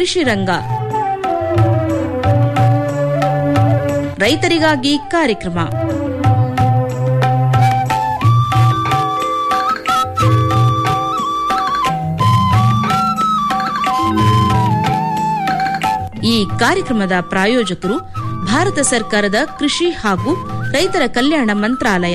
ಕೃಷಿ ರಂಗ ರೈತರಿಗಾಗಿ ಕಾರ್ಯಕ್ರಮ ಈ ಕಾರ್ಯಕ್ರಮದ ಪ್ರಾಯೋಜಕರು ಭಾರತ ಸರ್ಕಾರದ ಕೃಷಿ ಹಾಗೂ ರೈತರ ಕಲ್ಯಾಣ ಮಂತ್ರಾಲಯ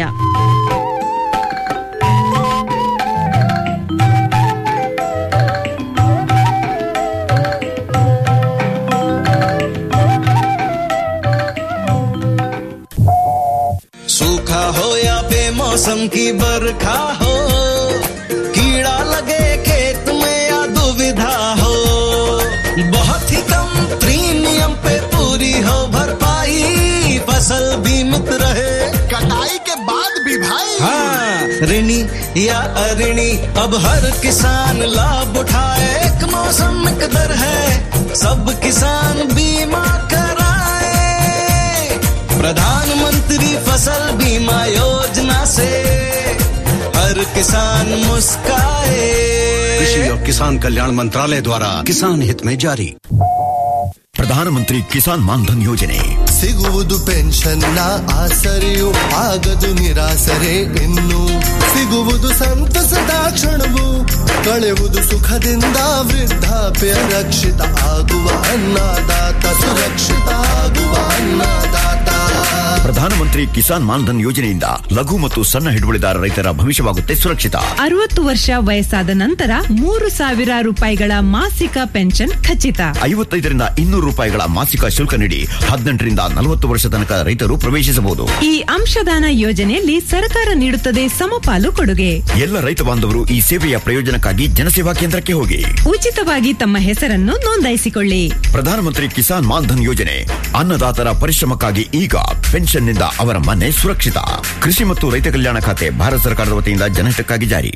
सूखा हो या बेमौसम की बरखा हो कीड़ा लगे खेत में या दुविधा हो बहुत ही कम प्रीमियम पे पूरी हो भरपाई फसल बीमित रहे कटाई के बाद भी भाई हाँ ऋणी या अऋणी अब हर किसान लाभ उठाए एक मौसम एक दर है सब किसान बीमा कराए प्रधानमंत्री फसल बीमा योजना से हर किसान मुस्काए कृषि और किसान कल्याण मंत्रालय द्वारा किसान हित में जारी ಪ್ರಧಾನಮಂತ್ರಿ ಕಿಸಾನ್ ಮಾನ್ಧನ್ ಯೋಜನೆ ಸಿಗುವುದು ಪೆನ್ಷನ್ನ ಆಸರೆಯು ಆಗದು ನಿರಾಸರೆ ಇನ್ನು ಸಿಗುವುದು ಸಂತಸದ ಕ್ಷಣವು ಕಳೆಯುವುದು ಸುಖದಿಂದ ವೃದ್ಧಾಪ್ಯ ರಕ್ಷಿತ ಆಗುವ ಅನ್ನದಾತ ಸುರಕ್ಷಿತ ಆಗುವ ಅನ್ನದಾತ ಪ್ರಧಾನಮಂತ್ರಿ ಕಿಸಾನ್ ಮಾನ್ಧನ್ ಯೋಜನೆಯಿಂದ ಲಘು ಮತ್ತು ಸಣ್ಣ ಹಿಡುವಳಿದಾರ ರೈತರ ಭವಿಷ್ಯವಾಗುತ್ತೆ ಸುರಕ್ಷಿತ ಅರವತ್ತು ವರ್ಷ ವಯಸ್ಸಾದ ನಂತರ ಮೂರು ಸಾವಿರ ರೂಪಾಯಿಗಳ ಮಾಸಿಕ ಪೆನ್ಷನ್ ಖಚಿತ ಐವತ್ತೈದರಿಂದ ಇನ್ನೂರು ರೂಪಾಯಿಗಳ ಮಾಸಿಕ ಶುಲ್ಕ ನೀಡಿ ಹದಿನೆಂಟರಿಂದ ನಲವತ್ತು ವರ್ಷ ತನಕ ರೈತರು ಪ್ರವೇಶಿಸಬಹುದು ಈ ಅಂಶದಾನ ಯೋಜನೆಯಲ್ಲಿ ಸರ್ಕಾರ ನೀಡುತ್ತದೆ ಸಮಪಾಲು ಕೊಡುಗೆ ಎಲ್ಲ ರೈತ ಬಾಂಧವರು ಈ ಸೇವೆಯ ಪ್ರಯೋಜನಕ್ಕಾಗಿ ಜನಸೇವಾ ಕೇಂದ್ರಕ್ಕೆ ಹೋಗಿ ಉಚಿತವಾಗಿ ತಮ್ಮ ಹೆಸರನ್ನು ನೋಂದಾಯಿಸಿಕೊಳ್ಳಿ ಪ್ರಧಾನಮಂತ್ರಿ ಕಿಸಾನ್ ಮಾನ್ಧನ್ ಯೋಜನೆ ಅನ್ನದಾತರ ಪರಿಶ್ರಮಕ್ಕಾಗಿ ಈಗ ಪೆನ್ಷನ್ನಿಂದ ಅವರ ಮನೆ ಸುರಕ್ಷಿತ ಕೃಷಿ ಮತ್ತು ರೈತ ಕಲ್ಯಾಣ ಖಾತೆ ಭಾರತ ಸರ್ಕಾರದ ವತಿಯಿಂದ ಜನಹಿತಕ್ಕಾಗಿ ಜಾರಿ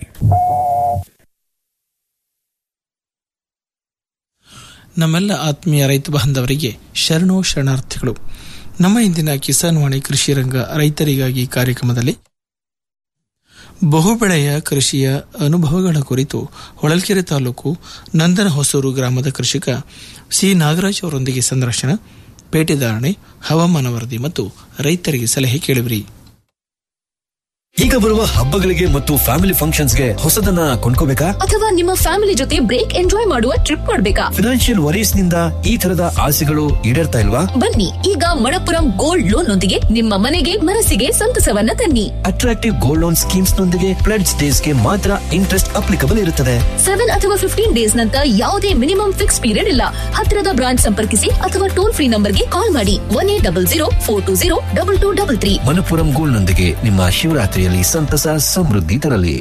ನಮ್ಮೆಲ್ಲ ಆತ್ಮೀಯ ರೈತ ಬಾಂಧವರಿಗೆ ಶರಣು ಶರಣಾರ್ಥಿಗಳು ನಮ್ಮ ಇಂದಿನ ಕಿಸಾನ್ ವಾಣಿ ಕೃಷಿ ರಂಗ ರೈತರಿಗಾಗಿ ಕಾರ್ಯಕ್ರಮದಲ್ಲಿ ಬಹುಬೆಳೆಯ ಕೃಷಿಯ ಅನುಭವಗಳ ಕುರಿತು ಹೊಳಲ್ಕೆರೆ ತಾಲೂಕು ನಂದನ ಹೊಸೂರು ಗ್ರಾಮದ ಕೃಷಿಕ ಸಿ ನಾಗರಾಜ್ ಅವರೊಂದಿಗೆ ಸಂದರ್ಶನ ಪೇಟೆದಾರಣೆ ಹವಾಮಾನ ವರದಿ ಮತ್ತು ರೈತರಿಗೆ ಸಲಹೆ ಕೇಳುವಿರಿ ಈಗ ಬರುವ ಹಬ್ಬಗಳಿಗೆ ಮತ್ತು ಫ್ಯಾಮಿಲಿ ಫಂಕ್ಷನ್ಸ್ಗೆ ಹೊಸದನ್ನ ಕೊಂಡ್ಕೋಬೇಕಾ ಅಥವಾ ನಿಮ್ಮ ಫ್ಯಾಮಿಲಿ ಜೊತೆ ಬ್ರೇಕ್ ಎಂಜಾಯ್ ಮಾಡುವ ಟ್ರಿಪ್ ಮಾಡ್ಬೇಕಾ ಫಿನಾನ್ಷಿಯಲ್ ವರೀಸ್ ನಿಂದ ಈ ತರದ ಆಸೆಗಳು ಈಡೇರ್ತಾ ಇಲ್ವಾ ಬನ್ನಿ ಈಗ ಮಣಪುರಂ ಗೋಲ್ಡ್ ಲೋನ್ ನೊಂದಿಗೆ ನಿಮ್ಮ ಮನೆಗೆ ಮನಸ್ಸಿಗೆ ಸಂತಸವನ್ನ ತನ್ನಿ ಅಟ್ರಾಕ್ಟಿವ್ ಗೋಲ್ಡ್ ಲೋನ್ ಸ್ಕೀಮ್ಸ್ ನೊಂದಿಗೆ ಪ್ಲೆಡ್ಸ್ ಡೇಸ್ ಗೆ ಮಾತ್ರ ಇಂಟ್ರೆಸ್ಟ್ ಅಪ್ಲಿಕಬಲ್ ಇರುತ್ತದೆ ಸೆವೆನ್ ಅಥವಾ ಫಿಫ್ಟೀನ್ ಡೇಸ್ ನಂತ ಯಾವುದೇ ಮಿನಿಮಮ್ ಫಿಕ್ಸ್ ಪೀರಿಯಡ್ ಇಲ್ಲ ಹತ್ತಿರದ ಬ್ರಾಂಚ್ ಸಂಪರ್ಕಿಸಿ ಅಥವಾ ಟೋಲ್ ಫ್ರೀ ನಂಬರ್ಗೆ ಕಾಲ್ ಮಾಡಿ one eight double zero four two zero double two double three Manappuram gold ನೊಂದಿಗೆ ನಿಮ್ಮ ಶಿವರಾತ್ರಿಯಲ್ಲಿ ಸಂತಸ ಸಮೃದ್ಧಿ ತರಲಿ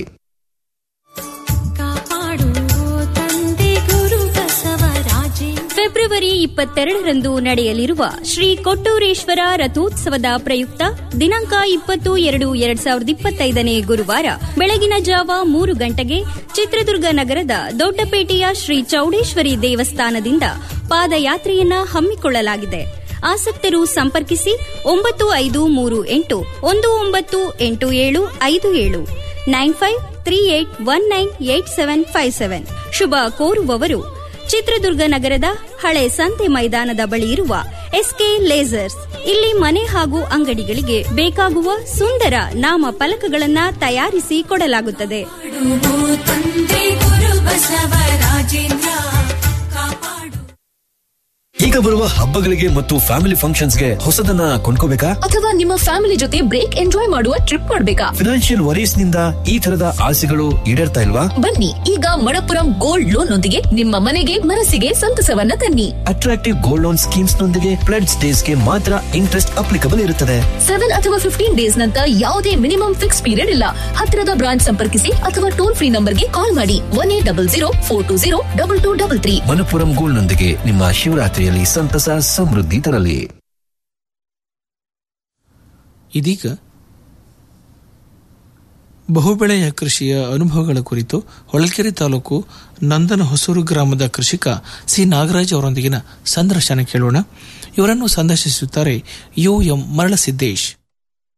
ಫೆಬ್ರವರಿ ಇಪ್ಪತ್ತೆರಡರಂದು ನಡೆಯಲಿರುವ ಶ್ರೀ ಕೊಟ್ಟೂರೇಶ್ವರ ರಥೋತ್ಸವದ ಪ್ರಯುಕ್ತ ದಿನಾಂಕ ಇಪ್ಪತ್ತು ಎರಡು ಎರಡ್ ಸಾವಿರದ ಇಪ್ಪತ್ತೈದನೇ ಗುರುವಾರ ಬೆಳಗಿನ ಜಾವ ಮೂರು ಗಂಟೆಗೆ ಚಿತ್ರದುರ್ಗ ನಗರದ ದೊಡ್ಡಪೇಟೆಯ ಶ್ರೀ ಚೌಡೇಶ್ವರಿ ದೇವಸ್ಥಾನದಿಂದ ಪಾದಯಾತ್ರೆಯನ್ನ ಹಮ್ಮಿಕೊಳ್ಳಲಾಗಿದೆ ಆಸಕ್ತರು ಸಂಪರ್ಕಿಸಿ ಒಂಬತ್ತು ಐದು ಮೂರು ಎಂಟು ಒಂದು ಒಂಬತ್ತು ಎಂಟು ಏಳು ಐದು ಏಳು nine five three eight one nine eight seven five seven ಶುಭ ಕೋರುವವರು ಚಿತ್ರದುರ್ಗ ನಗರದ ಹಳೆ ಸಂತೆ ಮೈದಾನದ ಬಳಿ ಇರುವ ಎಸ್ಕೆ ಲೇಸರ್ಸ್ ಇಲ್ಲಿ ಮನೆ ಹಾಗೂ ಅಂಗಡಿಗಳಿಗೆ ಬೇಕಾಗುವ ಸುಂದರ ನಾಮ ಫಲಕಗಳನ್ನ ತಯಾರಿಸಿ ಕೊಡಲಾಗುತ್ತದೆ ಈಗ ಬರುವ ಹಬ್ಬಗಳಿಗೆ ಮತ್ತು ಫ್ಯಾಮಿಲಿ ಫಂಕ್ಷನ್ಸ್ಗೆ ಹೊಸದನ್ನ ಕೊಂಡ್ಕೋಬೇಕಾ ಅಥವಾ ನಿಮ್ಮ ಫ್ಯಾಮಿಲಿ ಜೊತೆ ಬ್ರೇಕ್ ಎಂಜಾಯ್ ಮಾಡುವ ಟ್ರಿಪ್ ಮಾಡ್ಬೇಕಾ ಫಿನಾನ್ಷಿಯಲ್ ವರೀಸ್ ನಿಂದ ಈ ತರದ ಆಸೆಗಳು ಈಡೇರ್ತಾ ಇಲ್ವಾ ಬನ್ನಿ ಈಗ ಮಣಪುರಂ ಗೋಲ್ಡ್ ಲೋನ್ ನೊಂದಿಗೆ ನಿಮ್ಮ ಮನೆಗೆ ಮನಸ್ಸಿಗೆ ಸಂತಸವನ್ನ ತನ್ನಿ ಅಟ್ರಾಕ್ಟಿವ್ ಗೋಲ್ಡ್ ಲೋನ್ ಸ್ಕೀಮ್ಸ್ ನೊಂದಿಗೆ ಪ್ಲೆಡ್ಸ್ ಡೇಸ್ ಗೆ ಮಾತ್ರ ಇಂಟ್ರೆಸ್ಟ್ ಅಪ್ಲಿಕಬಲ್ ಇರುತ್ತದೆ ಸೆವೆನ್ ಅಥವಾ ಫಿಫ್ಟೀನ್ ಡೇಸ್ ನಂತ ಯಾವುದೇ ಮಿನಿಮಮ್ ಫಿಕ್ಸ್ ಪೀರಿಯಡ್ ಇಲ್ಲ ಹತ್ತಿರದ ಬ್ರಾಂಚ್ ಸಂಪರ್ಕಿಸಿ ಅಥವಾ ಟೋಲ್ ಫ್ರೀ ನಂಬರ್ಗೆ ಕಾಲ್ ಮಾಡಿ one eight double zero four two zero double two double three Manappuram gold ನೊಂದಿಗೆ ನಿಮ್ಮ ಶಿವರಾತ್ರಿಯಲ್ಲಿ ಸಂತಸ ಸಮೃದ್ಧಿ ತರಲಿ ಇದೀಗ ಬಹುಬೆಳೆಯ ಕೃಷಿಯ ಅನುಭವಗಳ ಕುರಿತು ಹೊಳಲ್ಕೆರೆ ತಾಲೂಕು ನಂದನ ಹೊಸೂರು ಗ್ರಾಮದ ಕೃಷಿಕ ಸಿ ನಾಗರಾಜ್ ಅವರೊಂದಿಗಿನ ಸಂದರ್ಶನ ಕೇಳೋಣ ಇವರನ್ನು ಸಂದರ್ಶಿಸುತ್ತಾರೆ ಯು ಎಂ ಮರಳಸಿದ್ದೇಶ್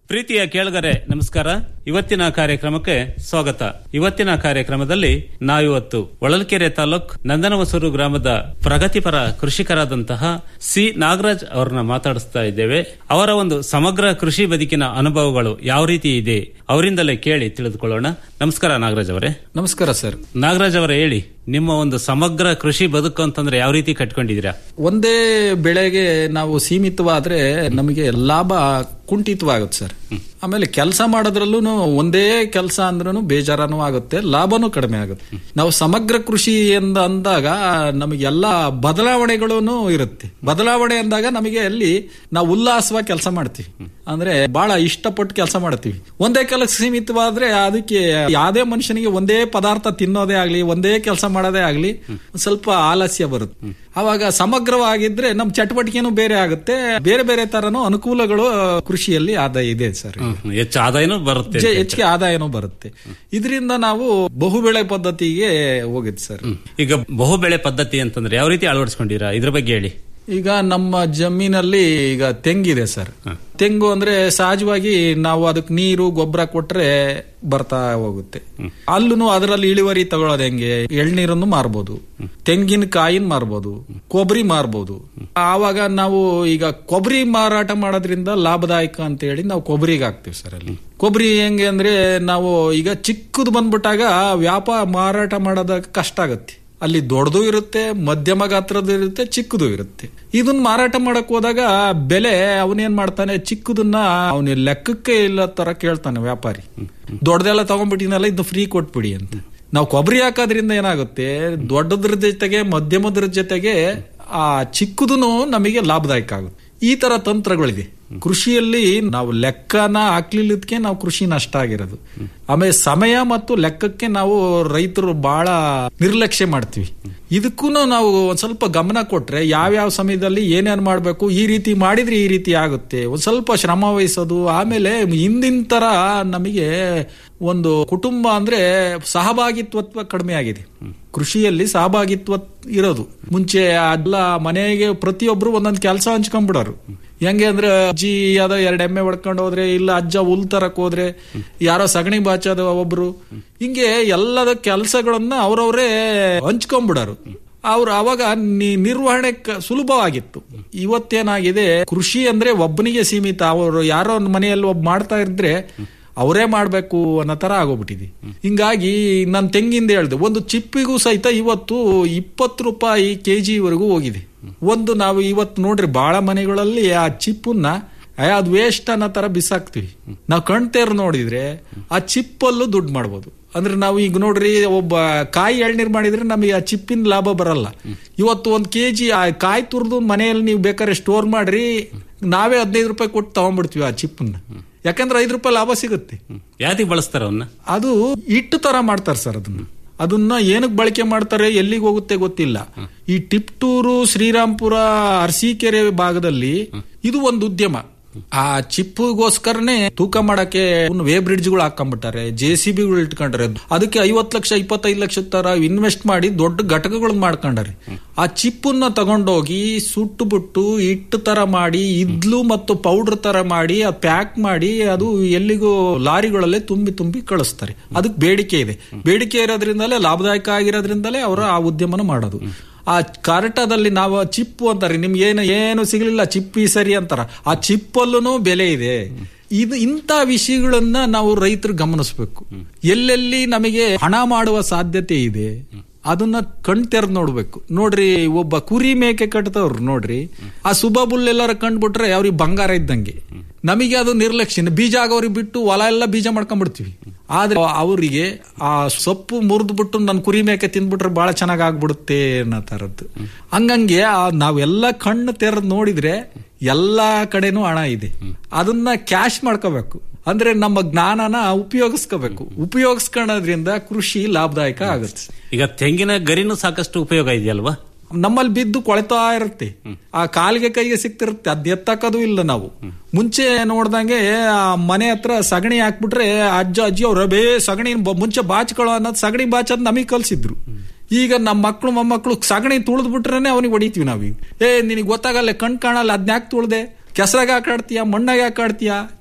ಪ್ರೀತಿಯ ಕೇಳುಗರೆ ನಮಸ್ಕಾರ ಇವತ್ತಿನ ಕಾರ್ಯಕ್ರಮಕ್ಕೆ ಸ್ವಾಗತ ಇವತ್ತಿನ ಕಾರ್ಯಕ್ರಮದಲ್ಲಿ ನಾವಿವತ್ತು ಹೊಳಲ್ಕೆರೆ ತಾಲೂಕ್ ನಂದನವಸೂರು ಗ್ರಾಮದ ಪ್ರಗತಿಪರ ಕೃಷಿಕರಾದಂತಹ ಸಿ ನಾಗರಾಜ್ ಅವರನ್ನ ಮಾತಾಡಿಸ್ತಾ ಇದ್ದೇವೆ ಅವರ ಒಂದು ಸಮಗ್ರ ಕೃಷಿ ಬದುಕಿನ ಅನುಭವಗಳು ಯಾವ ರೀತಿ ಇದೆ ಅವರಿಂದಲೇ ಕೇಳಿ ತಿಳಿದುಕೊಳ್ಳೋಣ ನಮಸ್ಕಾರ ನಾಗರಾಜ್ ಅವರೇ ನಮಸ್ಕಾರ ಸರ್ ನಾಗರಾಜ್ ಅವರೇ ಹೇಳಿ ನಿಮ್ಮ ಒಂದು ಸಮಗ್ರ ಕೃಷಿ ಬದುಕು ಅಂತಂದ್ರೆ ಯಾವ ರೀತಿ ಕಟ್ಕೊಂಡಿದ್ದೀರಾ ಒಂದೇ ಬೆಳೆಗೆ ನಾವು ಸೀಮಿತವಾದ್ರೆ ನಮಗೆ ಲಾಭ ಕುಂಠಿತವಾಗುತ್ತೆ ಸರ್ ಆಮೇಲೆ ಕೆಲಸ ಮಾಡೋದ್ರಲ್ಲೂ ಒಂದೇ ಕೆಲಸ ಅಂದ್ರೂ ಬೇಜಾರನೂ ಆಗುತ್ತೆ ಲಾಭನೂ ಕಡಿಮೆ ಆಗುತ್ತೆ ನಾವು ಸಮಗ್ರ ಕೃಷಿ ಎಂದ ಅಂದಾಗ ನಮಗೆಲ್ಲ ಬದಲಾವಣೆಗಳೂ ಇರುತ್ತೆ ಬದಲಾವಣೆ ಅಂದಾಗ ನಮಗೆ ಅಲ್ಲಿ ನಾವು ಉಲ್ಲಾಸವಾಗಿ ಕೆಲಸ ಮಾಡ್ತೀವಿ ಅಂದ್ರೆ ಬಹಳ ಇಷ್ಟಪಟ್ಟು ಕೆಲಸ ಮಾಡ್ತೀವಿ ಒಂದೇ ಕೆಲಸ ಸೀಮಿತವಾದ್ರೆ ಅದಕ್ಕೆ ಯಾವುದೇ ಮನುಷ್ಯನಿಗೆ ಒಂದೇ ಪದಾರ್ಥ ತಿನ್ನೋದೇ ಆಗ್ಲಿ ಒಂದೇ ಕೆಲಸ ಮಾಡೋದೇ ಆಗ್ಲಿ ಸ್ವಲ್ಪ ಆಲಸ್ಯ ಬರುತ್ತೆ ಅವಾಗ ಸಮಗ್ರವಾಗಿದ್ರೆ ನಮ್ ಚಟುವಟಿಕೆನೂ ಬೇರೆ ಆಗುತ್ತೆ ಬೇರೆ ಬೇರೆ ತರನು ಅನುಕೂಲಗಳು ಕೃಷಿಯಲ್ಲಿ ಆದಾಯ ಇದೆ ಸರ್ ಹ್ಮ್, ಹೆಚ್ಚು ಆದಾಯನೂ ಬರುತ್ತೆ ಜೆ- ಹೆಚ್ಚಿಗೆ ಆದಾಯನೂ ಬರುತ್ತೆ ಇದರಿಂದ ನಾವು ಬಹುಬೆಳೆ ಪದ್ಧತಿಗೆ ಹೋಗಿದ್ ಸರ್ ಈಗ ಬಹುಬೆಳೆ ಪದ್ಧತಿ ಅಂತಂದ್ರೆ ಯಾವ ರೀತಿ ಅಳವಡಿಸ್ಕೊಂಡಿರಾ ಇದ್ರ ಬಗ್ಗೆ ಹೇಳಿ ಈಗ ನಮ್ಮ ಜಮೀನಲ್ಲಿ ಈಗ ತೆಂಗಿದೆ ಸರ್ ತೆಂಗು ಅಂದ್ರೆ ಸಹಜವಾಗಿ ನಾವು ಅದಕ್ಕೆ ನೀರು ಗೊಬ್ಬರ ಕೊಟ್ರೆ ಬರ್ತಾ ಹೋಗುತ್ತೆ ಅಲ್ಲೂ ಅದರಲ್ಲಿ ಇಳುವರಿ ತಗೊಳ್ಳೋದು ಹೆಂಗೆ ಎಳ್ನೀರನ್ನು ಮಾರ್ಬೋದು ತೆಂಗಿನಕಾಯಿನ ಮಾರ್ಬೋದು ಕೊಬ್ಬರಿ ಮಾರ್ಬೋದು ಆವಾಗ ನಾವು ಈಗ ಕೊಬ್ಬರಿ ಮಾರಾಟ ಮಾಡೋದ್ರಿಂದ ಲಾಭದಾಯಕ ಅಂತ ಹೇಳಿ ನಾವು ಕೊಬ್ಬರಿಗೆ ಹಾಕ್ತಿವಿ ಸರ್ ಅಲ್ಲಿ ಕೊಬ್ಬರಿ ಹೆಂಗೆ ಅಂದ್ರೆ ನಾವು ಈಗ ಚಿಕ್ಕದು ಬಂದ್ಬಿಟ್ಟಾಗ ವ್ಯಾಪಾರ ಮಾರಾಟ ಮಾಡೋದಕ್ಕೆ ಕಷ್ಟ ಆಗತ್ತೆ ಅಲ್ಲಿ ದೊಡ್ಡದು ಇರುತ್ತೆ ಮಧ್ಯಮ ಗಾತ್ರದ್ದು ಇರುತ್ತೆ ಚಿಕ್ಕದು ಇರುತ್ತೆ ಇದನ್ನ ಮಾರಾಟ ಮಾಡಕ್ ಹೋದಾಗ ಬೆಲೆ ಅವನೇನ್ ಮಾಡ್ತಾನೆ ಚಿಕ್ಕದನ್ನ ಅವನ ಲೆಕ್ಕಕ್ಕೆ ಇಲ್ಲ ತರ ಕೇಳ್ತಾನೆ ವ್ಯಾಪಾರಿ ದೊಡ್ಡದೆಲ್ಲ ತಗೊಂಡ್ಬಿಟ್ಟಿನಲ್ಲ ಇದು ಫ್ರೀ ಕೊಟ್ಬಿಡಿ ಅಂತ ನಾವು ಕೊಬ್ಬರಿ ಹಾಕೋದ್ರಿಂದ ಏನಾಗುತ್ತೆ ದೊಡ್ಡದ್ರ ಜೊತೆಗೆ ಮಧ್ಯಮದ್ರ ಜೊತೆಗೆ ಆ ಚಿಕ್ಕದೂ ನಮಗೆ ಲಾಭದಾಯಕ ಆಗುತ್ತೆ ಈ ತರ ತಂತ್ರಗಳಿದೆ ಕೃಷಿಯಲ್ಲಿ ನಾವು ಲೆಕ್ಕನ ಹಾಕ್ಲಿಲ್ಲದಕ್ಕೆ ನಾವು ಕೃಷಿ ನಷ್ಟ ಆಗಿರೋದು ಆಮೇಲೆ ಸಮಯ ಮತ್ತು ಲೆಕ್ಕಕ್ಕೆ ನಾವು ರೈತರು ಬಹಳ ನಿರ್ಲಕ್ಷ್ಯ ಮಾಡ್ತೀವಿ ಇದಕ್ಕೂ ನಾವು ಒಂದ್ ಸ್ವಲ್ಪ ಗಮನ ಕೊಟ್ರೆ ಯಾವ್ಯಾವ ಸಮಯದಲ್ಲಿ ಏನೇನ್ ಮಾಡ್ಬೇಕು ಈ ರೀತಿ ಮಾಡಿದ್ರೆ ಈ ರೀತಿ ಆಗುತ್ತೆ ಒಂದ್ ಸ್ವಲ್ಪ ಶ್ರಮ ವಹಿಸೋದು ಆಮೇಲೆ ಹಿಂದಿನ ತರ ನಮಗೆ ಒಂದು ಕುಟುಂಬ ಅಂದ್ರೆ ಸಹಭಾಗಿತ್ವತ್ವ ಕಡಿಮೆ ಆಗಿದೆ ಕೃಷಿಯಲ್ಲಿ ಸಹಭಾಗಿತ್ವ ಇರೋದು ಮುಂಚೆ ಎಲ್ಲ ಮನೆಗೆ ಪ್ರತಿಯೊಬ್ರು ಒಂದೊಂದು ಕೆಲಸ ಹಂಚ್ಕೊಂಡ್ಬಿಡೋರು ಹೆಂಗೆ ಅಂದ್ರೆ ಅಜ್ಜಿ ಯಾವ್ದೋ ಎರಡು ಎಮ್ಮೆ ಹೊಡ್ಕೊಂಡು ಹೋದ್ರೆ ಇಲ್ಲ ಅಜ್ಜ ಹುಲ್ ತರಕ್ ಹೋದ್ರೆ ಯಾರೋ ಸಗಣಿ ಬಾಚೋದು ಒಬ್ರು ಹಿಂಗೆ ಎಲ್ಲದ ಕೆಲಸಗಳನ್ನ ಅವ್ರವ್ರೇ ಹಂಚ್ಕೊಂಡ್ಬಿಡೋರು ಅವ್ರು ಅವಾಗ ನಿ- ನಿರ್ವಹಣೆ ಕ- ಸುಲಭವಾಗಿತ್ತು ಇವತ್ತೇನಾಗಿದೆ ಕೃಷಿ ಅಂದ್ರೆ ಒಬ್ಬನಿಗೆ ಸೀಮಿತ ಅವರು ಯಾರೋ ಒಂದ್ ಮನೆಯಲ್ಲಿ ಒಬ್ಬ ಮಾಡ್ತಾ ಇದ್ರೆ ಅವರೇ ಮಾಡ್ಬೇಕು ಅನ್ನೋ ತರ ಆಗೋಗ್ಬಿಟ್ಟಿದೆ ಹಿಂಗಾಗಿ ನಾನು ತೆಂಗಿಂದ ಹೇಳ್ದೆ ಒಂದು ಚಿಪ್ಪಿಗೂ ಸಹಿತ ಇವತ್ತು ಇಪ್ಪತ್ತು ರೂಪಾಯಿ ಕೆಜಿ ವರೆಗೂ ಹೋಗಿದೆ ಒಂದು ನಾವು ಇವತ್ತು ನೋಡ್ರಿ ಬಹಳ ಮನೆಗಳಲ್ಲಿ ಆ ಚಿಪ್ಪನ್ನ ಏ, ಅದ್ ವೇಸ್ಟ್ ಅನ್ನೋ ತರ ಬಿಸಾಕ್ತಿವಿ ನಾವು ಕಣ್ತೇರ್ ನೋಡಿದ್ರೆ ಆ ಚಿಪ್ಪಲ್ಲೂ ದುಡ್ಡು ಮಾಡ್ಬೋದು ಅಂದ್ರೆ ನಾವು ಈಗ ನೋಡ್ರಿ ಒಬ್ಬ ಕಾಯಿ ಎಳ್ನೀರ್ ಮಾಡಿದ್ರೆ ನಮಗೆ ಆ ಚಿಪ್ಪಿನ ಲಾಭ ಬರಲ್ಲ ಇವತ್ತು ಒಂದ್ ಕೆಜಿ ಆ ಕಾಯಿ ತುರ್ದು ಮನೆಯಲ್ಲಿ ನೀವು ಬೇಕಾದ್ರೆ ಸ್ಟೋರ್ ಮಾಡ್ರಿ ನಾವೇ ಹದಿನೈದು ರೂಪಾಯಿ ಕೊಟ್ಟು ತಗೊಂಡ್ಬಿಡ್ತೀವಿ ಆ ಚಿಪ್ಪನ್ನ ಯಾಕಂದ್ರೆ ಐದು ರೂಪಾಯಿ ಲಾಭ ಸಿಗುತ್ತೆ ಯಾತಿಗೆ ಬಳಸ್ತಾರ ಅವನ್ನ ಅದು ಹಿಟ್ಟು ತರ ಮಾಡ್ತಾರೆ ಸರ್ ಅದನ್ನ ಅದನ್ನ ಏನಕ್ಕೆ ಬಳಕೆ ಮಾಡ್ತಾರೆ ಎಲ್ಲಿಗೆ ಹೋಗುತ್ತೆ ಗೊತ್ತಿಲ್ಲ ಈ ಟಿಪ್ಟೂರು ಶ್ರೀರಾಮ್ಪುರ ಅರಸೀಕೆರೆ ಭಾಗದಲ್ಲಿ ಇದು ಒಂದು ಉದ್ಯಮ ಆ ಚಿಪ್ಗೋಸ್ಕರನೇ ತೂಕ ಮಾಡಕ್ಕೆ ವೇ ಬ್ರಿಡ್ಜ್ಗಳು ಹಾಕೊಂಡ್ಬಿಟ್ಟಾರೆ ಜೆ ಸಿ ಬಿಗಳು ಇಟ್ಕೊಂಡ್ರೆ ಅದಕ್ಕೆ ಐವತ್ತು ಲಕ್ಷ ಇಪ್ಪತ್ತೈದು ಲಕ್ಷ ತರ ಇನ್ವೆಸ್ಟ್ ಮಾಡಿ ದೊಡ್ಡ ಘಟಕಗಳನ್ನ ಮಾಡ್ಕೊಂಡಾರೆ ಆ ಚಿಪ್ಪನ್ನ ತಗೊಂಡೋಗಿ ಸುಟ್ಟು ಬಿಟ್ಟು ಹಿಟ್ಟು ತರ ಮಾಡಿ ಇದ್ಲು ಮತ್ತು ಪೌಡರ್ ತರ ಮಾಡಿ ಅದು ಪ್ಯಾಕ್ ಮಾಡಿ ಅದು ಎಲ್ಲಿಗೂ ಲಾರಿಗಳಲ್ಲೇ ತುಂಬಿ ತುಂಬಿ ಕಳಿಸ್ತಾರೆ ಅದಕ್ಕೆ ಬೇಡಿಕೆ ಇದೆ ಬೇಡಿಕೆ ಇರೋದ್ರಿಂದಲೇ ಲಾಭದಾಯಕ ಆಗಿರೋದ್ರಿಂದಲೇ ಅವರು ಆ ಉದ್ಯಮನ ಮಾಡೋದು ಆ ಕರ್ಟದಲ್ಲಿ ನಾವು ಚಿಪ್ಪು ಅಂತಾರೆ ನಿಮ್ಗೆ ಏನು ಏನು ಸಿಗ್ಲಿಲ್ಲ ಚಿಪ್ಪಿ ಸರಿ ಅಂತಾರ ಆ ಚಿಪ್ಪಲ್ಲೂ ಬೆಲೆ ಇದೆ ಇದು ಇಂಥ ವಿಷಯಗಳನ್ನ ನಾವು ರೈತರು ಗಮನಿಸಬೇಕು ಎಲ್ಲೆಲ್ಲಿ ನಮಗೆ ಹಣ ಮಾಡುವ ಸಾಧ್ಯತೆ ಇದೆ ಅದನ್ನ ಕಣ್ ತೆರೆದು ನೋಡ್ಬೇಕು ನೋಡ್ರಿ ಒಬ್ಬ ಕುರಿ ಮೇಕೆ ಕಟ್ತವ್ರು ನೋಡ್ರಿ ಆ ಸುಬಬುಲ್ ಎಲ್ಲಾರ ಕಂಡ್ಬಿಟ್ರೆ ಅವ್ರಿಗೆ ಬಂಗಾರ ಇದ್ದಂಗೆ ನಮಗೆ ಅದು ನಿರ್ಲಕ್ಷ್ಯ ಬೀಜ ಆಗೋರಿಗೆ ಬಿಟ್ಟು ಹೊಲ ಎಲ್ಲ ಬೀಜ ಮಾಡ್ಕೊಂಡ್ಬಿಡ್ತೀವಿ ಆದ್ರೆ ಅವರಿಗೆ ಆ ಸೊಪ್ಪು ಮುರಿದು ಬಿಟ್ಟು ನನ್ನ ಕುರಿ ಮೇಕೆ ತಿಂದ್ಬಿಟ್ರೆ ಬಹಳ ಚೆನ್ನಾಗ್ ಆಗ್ಬಿಡುತ್ತೆ ಅನ್ನೋ ತರದ್ದು ಹಂಗಂಗೆ ಆ ನಾವೆಲ್ಲ ಕಣ್ಣು ತೆರೆದು ನೋಡಿದ್ರೆ ಎಲ್ಲಾ ಕಡೆನೂ ಹಣ ಇದೆ ಅದನ್ನ ಕ್ಯಾಶ್ ಮಾಡ್ಕೋಬೇಕು ಅಂದ್ರೆ ನಮ್ಮ ಜ್ಞಾನನ ಉಪಯೋಗಿಸ್ಕೋಬೇಕು ಉಪಯೋಗಿಸ್ಕೊಳ್ಳೋದ್ರಿಂದ ಕೃಷಿ ಲಾಭದಾಯಕ ಆಗುತ್ತೆ ಈಗ ತೆಂಗಿನ ಗರಿನೂ ಸಾಕಷ್ಟು ಉಪಯೋಗ ಇದೆಯಲ್ವಾ ನಮ್ಮಲ್ಲಿ ಬಿದ್ದು ಕೊಳೆತಾ ಇರುತ್ತೆ ಆ ಕಾಲಿಗೆ ಕೈಗೆ ಸಿಕ್ತಿರುತ್ತೆ ಅದ್ ಎತ್ತಕ್ಕದು ಇಲ್ಲ ನಾವು ಮುಂಚೆ ನೋಡ್ದಂಗೆ ಆ ಮನೆ ಹತ್ರ ಸಗಣಿ ಹಾಕ್ಬಿಟ್ರೆ ಅಜ್ಜ ಅಜ್ಜಿ ಅವ್ರ ಬೇ ಸಗಣಿ ಬ- ಮುಂಚೆ ಬಾಚ್ಕೊಳ್ಳೋ ಅನ್ನೋದು ಸಗಣಿ ಬಾಚೋದ್ ನಮಗೆ ಕಲ್ಸಿದ್ರು ಈಗ ನಮ್ಮ ಮಕ್ಳು ಮೊಮ್ಮಕ್ಳು ಸಗಣಿ ತುಳಿದ್ ಬಿಟ್ರೇನೆ ಅವನಿಗೆ ಹೊಡಿತೀವಿ ನಾವೀಗ ಏ ನಿನಗೆ ಗೊತ್ತಾಗಲ್ಲ ಕಣ್ ಕಾಣಲ್ಲ ಅದ್ನ್ಯಾಕ್ ತುಳ್ದೆ ಕೆಸರಾಗ ಹಾಕಾಡ್ತೀಯ ಮಣ್ಣಾಗ ಹಾಕಾಡ್ತೀಯ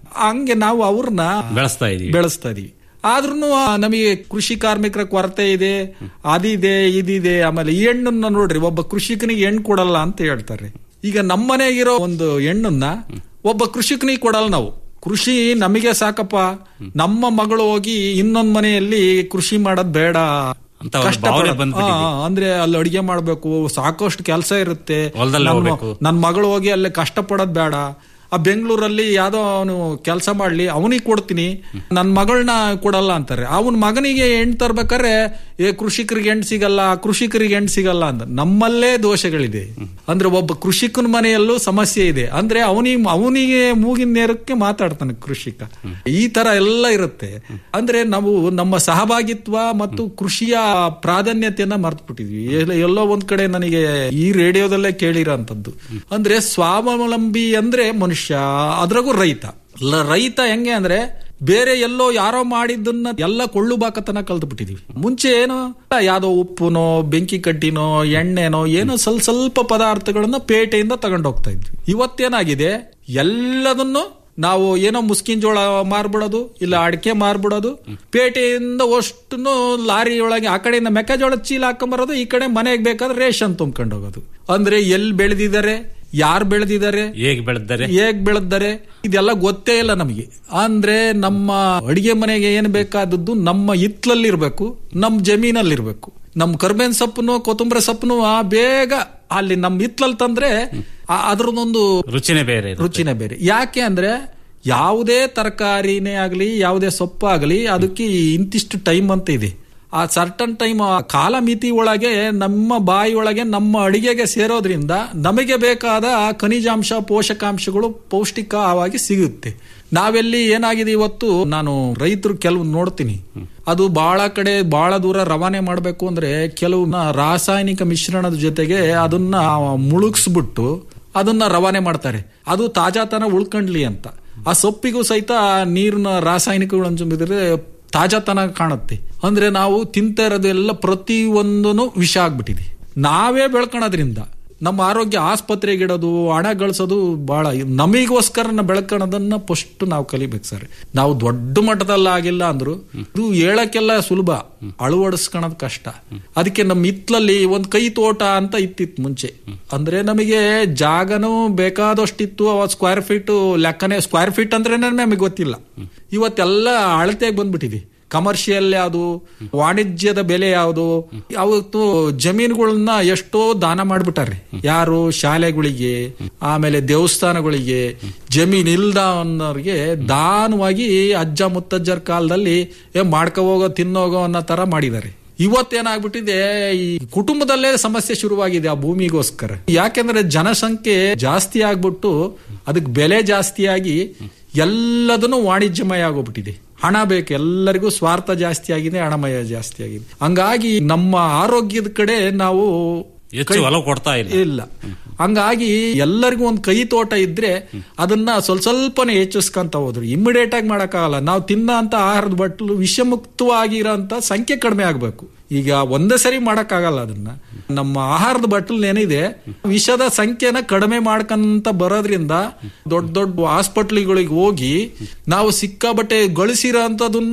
ಹಂಗೆ ನಾವು ಅವ್ರನ್ನ ಬೆಳೆಸ್ತಾ ಇದೀವಿ ಬೆಳೆಸ್ತಾ ಇದೀವಿ ಆದ್ರೂ ನಮಗೆ ಕೃಷಿ ಕಾರ್ಮಿಕರ ಕೊರತೆ ಇದೆ ಅದಿದೆ ಇದಿದೆ ಆಮೇಲೆ ಈ ಹೆಣ್ಣನ್ನ ನೋಡ್ರಿ ಒಬ್ಬ ಕೃಷಿಕನಿಗೆ ಹೆಣ್ಣು ಕೊಡಲ್ಲ ಅಂತ ಹೇಳ್ತಾರೆ ಈಗ ನಮ್ಮನೆಗಿರೋ ಒಂದು ಹೆಣ್ಣನ್ನ ಒಬ್ಬ ಕೃಷಿಕನಿಗೆ ಕೊಡಲ್ಲ ನಾವು ಕೃಷಿ ನಮಗೆ ಸಾಕಪ್ಪ ನಮ್ಮ ಮಗಳು ಹೋಗಿ ಇನ್ನೊಂದ್ ಮನೆಯಲ್ಲಿ ಕೃಷಿ ಮಾಡೋದ್ ಬೇಡ ಅಂತ ಒಂದು ಕಷ್ಟ ಭಾವನೆ ಪಡೋದು. ಬಂದ್ಬಿಟ್ಟಿದೆ. ಆ, ಅಂದ್ರೆ ಅಲ್ಲಿ ಅಡಿಗೆ ಮಾಡ್ಬೇಕು ಸಾಕಷ್ಟು ಕೆಲಸ ಇರುತ್ತೆ ಹೊಲ್ದಲ್ಲಿ ನಮ್ಮ- ಹೋಗ್ಬೇಕು. ನನ್ ಮಗಳು ಹೋಗಿ ಅಲ್ಲಿ ಕಷ್ಟ ಪಡೋದ್ ಬೇಡ ಆ ಬೆಂಗಳೂರಲ್ಲಿ ಯಾವ್ದೋ ಅವನು ಕೆಲಸ ಮಾಡ್ಲಿ ಅವನಿಗೆ ಕೊಡ್ತೀನಿ ನನ್ ಮಗಳನ್ನ ಕೊಡಲ್ಲ ಅಂತಾರೆ ಅವನ ಮಗನಿಗೆ ಹೆಣ್ ತರ್ಬೇಕಾದ್ರೆ ಏ ಕೃಷಿಕರಿಗೆ ಹೆಣ್ ಸಿಗಲ್ಲ ಕೃಷಿಕರಿಗೆ ಹೆಣ್ ಸಿಗಲ್ಲ ಅಂತ ನಮ್ಮಲ್ಲೇ ದೋಷಗಳಿದೆ ಅಂದ್ರೆ ಒಬ್ಬ ಕೃಷಿಕನ ಮನೆಯಲ್ಲೂ ಸಮಸ್ಯೆ ಇದೆ ಅಂದ್ರೆ ಅವನಿಗೆ ಅವನಿಗೆ ಮೂಗಿನ ನೇರಕ್ಕೆ ಮಾತಾಡ್ತಾನೆ ಕೃಷಿಕ ಈ ತರ ಎಲ್ಲ ಇರುತ್ತೆ ಅಂದ್ರೆ ನಾವು ನಮ್ಮ ಸಹಭಾಗಿತ್ವ ಮತ್ತು ಕೃಷಿಯ ಪ್ರಾಧಾನ್ಯತೆಯನ್ನ ಮರ್ತ್ಬಿಟ್ಟಿದ್ವಿ ಎಲ್ಲ- ಎಲ್ಲೋ ಒಂದ್ ಕಡೆ ನನಗೆ ಈ ರೇಡಿಯೋದಲ್ಲೇ ಕೇಳಿರೋಂಥದ್ದು ಅಂದ್ರೆ ಸ್ವಾವಲಂಬಿ ಅಂದ್ರೆ ಮನುಷ್ಯ ಅದ್ರಾಗೂ ರೈತ ಲ- ರೈತ ಹೆಂಗೆ ಅಂದ್ರೆ ಬೇರೆ ಎಲ್ಲೋ ಯಾರೋ ಮಾಡಿದ್ದನ್ನ ಎಲ್ಲ ಕೊಳ್ಳು ಬಾಕತನ ಕಲ್ತು ಬಿಟ್ಟಿದೀವಿ ಮುಂಚೆ ಏನು ಯಾವ್ದೋ ಉಪ್ಪುನೋ ಬೆಂಕಿ ಕಡ್ಡಿನೋ ಎಣ್ಣೆನೋ ಏನೋ ಸ್ವಲ್ಪ ಸ್ವಲ್ಪ ಪದಾರ್ಥಗಳನ್ನ ಪೇಟೆಯಿಂದ ತಗೊಂಡು ಹೋಗ್ತಾ ಇದ್ವಿ ಇವತ್ತೇನಾಗಿದೆ ಎಲ್ಲದನ್ನು ನಾವು ಏನೋ ಮುಸ್ಕಿನ್ ಜೋಳ ಮಾರ್ಬಿಡೋದು ಇಲ್ಲ ಅಡಿಕೆ ಮಾರ್ಬಿಡೋದು ಪೇಟೆಯಿಂದ ಅಷ್ಟನ್ನು ಲಾರಿ ಒಳಗೆ ಆ ಕಡೆಯಿಂದ ಮೆಕ್ಕೆಜೋಳದ ಚೀಲ ಹಾಕೊಂಬರೋದು ಈ ಕಡೆ ಮನೆಗೆ ಬೇಕಾದ್ರೆ ರೇಷನ್ ತುಂಬ್ಕೊಂಡು ಹೋಗೋದು ಅಂದ್ರೆ ಎಲ್ಲಿ ಬೆಳೆದಿದ್ದಾರೆ ಯಾರು ಬೆಳೆದಿದ್ದಾರೆ ಹೇಗೆ ಬೆಳೆದರೆ ಹೇಗ್ ಬೆಳೆದ್ದಾರೆ ಇದೆಲ್ಲ ಗೊತ್ತೇ ಇಲ್ಲ ನಮಗೆ ಅಂದ್ರೆ ನಮ್ಮ ಅಡಿಗೆ ಮನೆಗೆ ಏನ್ ಬೇಕಾದದ್ದು ನಮ್ಮ ಹಿತ್ಲಲ್ಲಿ ಇರ್ಬೇಕು ನಮ್ಮ ಜಮೀನಲ್ಲಿ ಇರ್ಬೇಕು ನಮ್ ಕರ್ಬೇನ್ ಸೊಪ್ಪನು ಕೊತ್ತಂಬರಿ ಸೊಪ್ಪನು ಆ ಬೇಗ ಅಲ್ಲಿ ನಮ್ ಹಿತ್ಲಲ್ಲಿ ತಂದ್ರೆ ಆ- ಅದ್ರದೊಂದು ರುಚಿನೇ ಬೇರೆ ಇರುತ್ತೆ. ರುಚಿನೇ ಬೇರೆ ಯಾಕೆ ಅಂದ್ರೆ ಯಾವುದೇ ತರಕಾರಿನೇ ಆಗಲಿ ಯಾವುದೇ ಸೊಪ್ಪಾಗಲಿ ಅದಕ್ಕೆ ಇಂತಿಷ್ಟು ಟೈಮ್ ಅಂತ ಇದೆ ಆ ಸರ್ಟನ್ ಟೈಮ್ ಕಾಲ ಮಿತಿ ಒಳಗೆ ನಮ್ಮ ಬಾಯಿ ಒಳಗೆ ನಮ್ಮ ಅಡಿಗೆಗೆ ಸೇರೋದ್ರಿಂದ ನಮಗೆ ಬೇಕಾದ ಖನಿಜಾಂಶ ಪೋಷಕಾಂಶಗಳು ಪೌಷ್ಟಿಕವಾಗಿ ಸಿಗುತ್ತೆ ನಾವೆಲ್ಲಿ ಏನಾಗಿದೆ ಇವತ್ತು ನಾನು ರೈತರು ಕೆಲವು ನೋಡ್ತೀನಿ ಅದು ಬಹಳ ಕಡೆ ಬಹಳ ದೂರ ರವಾನೆ ಮಾಡಬೇಕು ಅಂದ್ರೆ ಕೆಲವು ರಾಸಾಯನಿಕ ಮಿಶ್ರಣದ ಜೊತೆಗೆ ಅದನ್ನ ಮುಳುಗಿಸ್ಬಿಟ್ಟು ಅದನ್ನ ರವಾನೆ ಮಾಡ್ತಾರೆ ಅದು ತಾಜಾತನ ಉಳ್ಕೊಂಡ್ಲಿ ಅಂತ ಆ ಸೊಪ್ಪಿಗೂ ಸಹಿತ ನೀರಿನ ರಾಸಾಯನಿಕಗಳನ್ನು ತುಂಬಿದ್ರೆ ತಾಜಾತನ ಕಾಣುತ್ತೆ ಅಂದ್ರೆ ನಾವು ತಿಂತಾ ಇರೋದೆಲ್ಲ ಪ್ರತಿ ಒಂದೂ ವಿಷ ಆಗ್ಬಿಟ್ಟಿದೆ ನಾವೇ ಬೆಳ್ಕೊಳೋದ್ರಿಂದ ನಮ್ಮ ಆರೋಗ್ಯ ಆಸ್ಪತ್ರೆಗೆ ಇಡೋದು ಹಣ ಗಳಿಸೋದು ಬಹಳ ನಮಿಗೋಸ್ಕರ ಬೆಳ್ಕೊಳೋದನ್ನ ಫಸ್ಟ್ ನಾವು ಕಲಿಬೇಕು ಸರ್ ನಾವು ದೊಡ್ಡ ಮಟ್ಟದಲ್ಲಿ ಆಗಿಲ್ಲ ಅಂದ್ರು ಇದು ಹೇಳಕ್ಕೆಲ್ಲ ಸುಲಭ ಅಳವಡಿಸ್ಕೊಳೋದು ಕಷ್ಟ ಅದಕ್ಕೆ ನಮ್ಮ ಹಿತ್ಲಲ್ಲಿ ಒಂದ್ ಕೈ ತೋಟ ಅಂತ ಇತ್ತಿತ್ತು ಮುಂಚೆ ಅಂದ್ರೆ ನಮಗೆ ಜಾಗನೂ ಬೇಕಾದಷ್ಟಿತ್ತು ಅವ ಸ್ಕ್ವೇರ್ ಫೀಟ್ ಲೆಕ್ಕನೆ ಸ್ಕ್ವೇರ್ ಫೀಟ್ ಅಂದ್ರೆ ನಮಗೆ ಗೊತ್ತಿಲ್ಲ ಇವತ್ತೆಲ್ಲ ಅಳತೆಗೆ ಬಂದ್ಬಿಟ್ಟಿದೆ ಕಮರ್ಷಿಯಲ್ ಯಾವುದು ವಾಣಿಜ್ಯದ ಬೆಲೆ ಯಾವುದು ಅವತ್ತು ಜಮೀನುಗಳನ್ನ ಎಷ್ಟೋ ದಾನ ಮಾಡ್ಬಿಟ್ಟಾರೆ ಯಾರು ಶಾಲೆಗಳಿಗೆ ಆಮೇಲೆ ದೇವಸ್ಥಾನಗಳಿಗೆ ಜಮೀನ್ ಇಲ್ದ ಅನ್ನೋರಿಗೆ ದಾನವಾಗಿ ಅಜ್ಜ ಮುತ್ತಜ್ಜರ ಕಾಲದಲ್ಲಿ ಏ ಮಾಡ್ಕೊ ಹೋಗೋ ತಿನ್ನೋಗೋ ಅನ್ನೋ ತರ ಮಾಡಿದ್ದಾರೆ ಇವತ್ತೇನಾಗ್ಬಿಟ್ಟಿದೆ ಈ ಕುಟುಂಬದಲ್ಲೇ ಸಮಸ್ಯೆ ಶುರುವಾಗಿದೆ ಆ ಭೂಮಿಗೋಸ್ಕರ ಯಾಕೆಂದ್ರೆ ಜನಸಂಖ್ಯೆ ಜಾಸ್ತಿ ಆಗ್ಬಿಟ್ಟು ಅದಕ್ಕೆ ಬೆಲೆ ಜಾಸ್ತಿಯಾಗಿ ಎಲ್ಲದನ್ನು ವಾಣಿಜ್ಯಮಯ ಆಗೋಗ್ಬಿಟ್ಟಿದೆ ಹಣ ಬೇಕು ಎಲ್ಲರಿಗೂ ಸ್ವಾರ್ಥ ಜಾಸ್ತಿ ಆಗಿದೆ ಹಣಮಯ ಜಾಸ್ತಿ ಆಗಿದೆ ಹಂಗಾಗಿ ನಮ್ಮ ಆರೋಗ್ಯದ ಕಡೆ ನಾವು ಹೆಚ್ಚು ಕೈ- ಒಲವು ಕೊಡ್ತಾ ಇಲ್ಲ ಇಲ್ಲ ಹಂಗಾಗಿ ಎಲ್ಲರಿಗೂ ಒಂದು ಕೈ ತೋಟ ಇದ್ರೆ ಅದನ್ನ ಸ್ವಲ್ಪ ಸ್ವಲ್ಪನೇ ಹೆಚ್ಚಿಸ್ಕೊಂತ ಹೋದ್ರು ಇಮಿಡಿಯೇಟ್ ಆಗಿ ಮಾಡಕ್ಕಾಗಲ್ಲ ನಾವು ತಿನ್ನ ಅಂತ ಆಹಾರದ ಬಟ್ಲು ವಿಷಮುಕ್ತವಾಗಿರೋಂತ ಸಂಖ್ಯೆ ಕಡಿಮೆ ಆಗ್ಬೇಕು ಈಗ ಒಂದೇ ಸರಿ ಮಾಡಕ್ಕಾಗಲ್ಲ ಅದನ್ನ ನಮ್ಮ ಆಹಾರದ ಬಟ್ಲ್ ಏನಿದೆ ವಿಷದ ಸಂಖ್ಯೆನ ಕಡಿಮೆ ಮಾಡ್ಕಂತ ಬರೋದ್ರಿಂದ ದೊಡ್ಡ ದೊಡ್ಡ ಹಾಸ್ಪಿಟ್ಲ್ಗಳಿಗೆ ಹೋಗಿ ನಾವು ಸಿಕ್ಕಾಬಟ್ಟೆ ಗಳಿಸಿರೋ ಅಂತದನ್ನ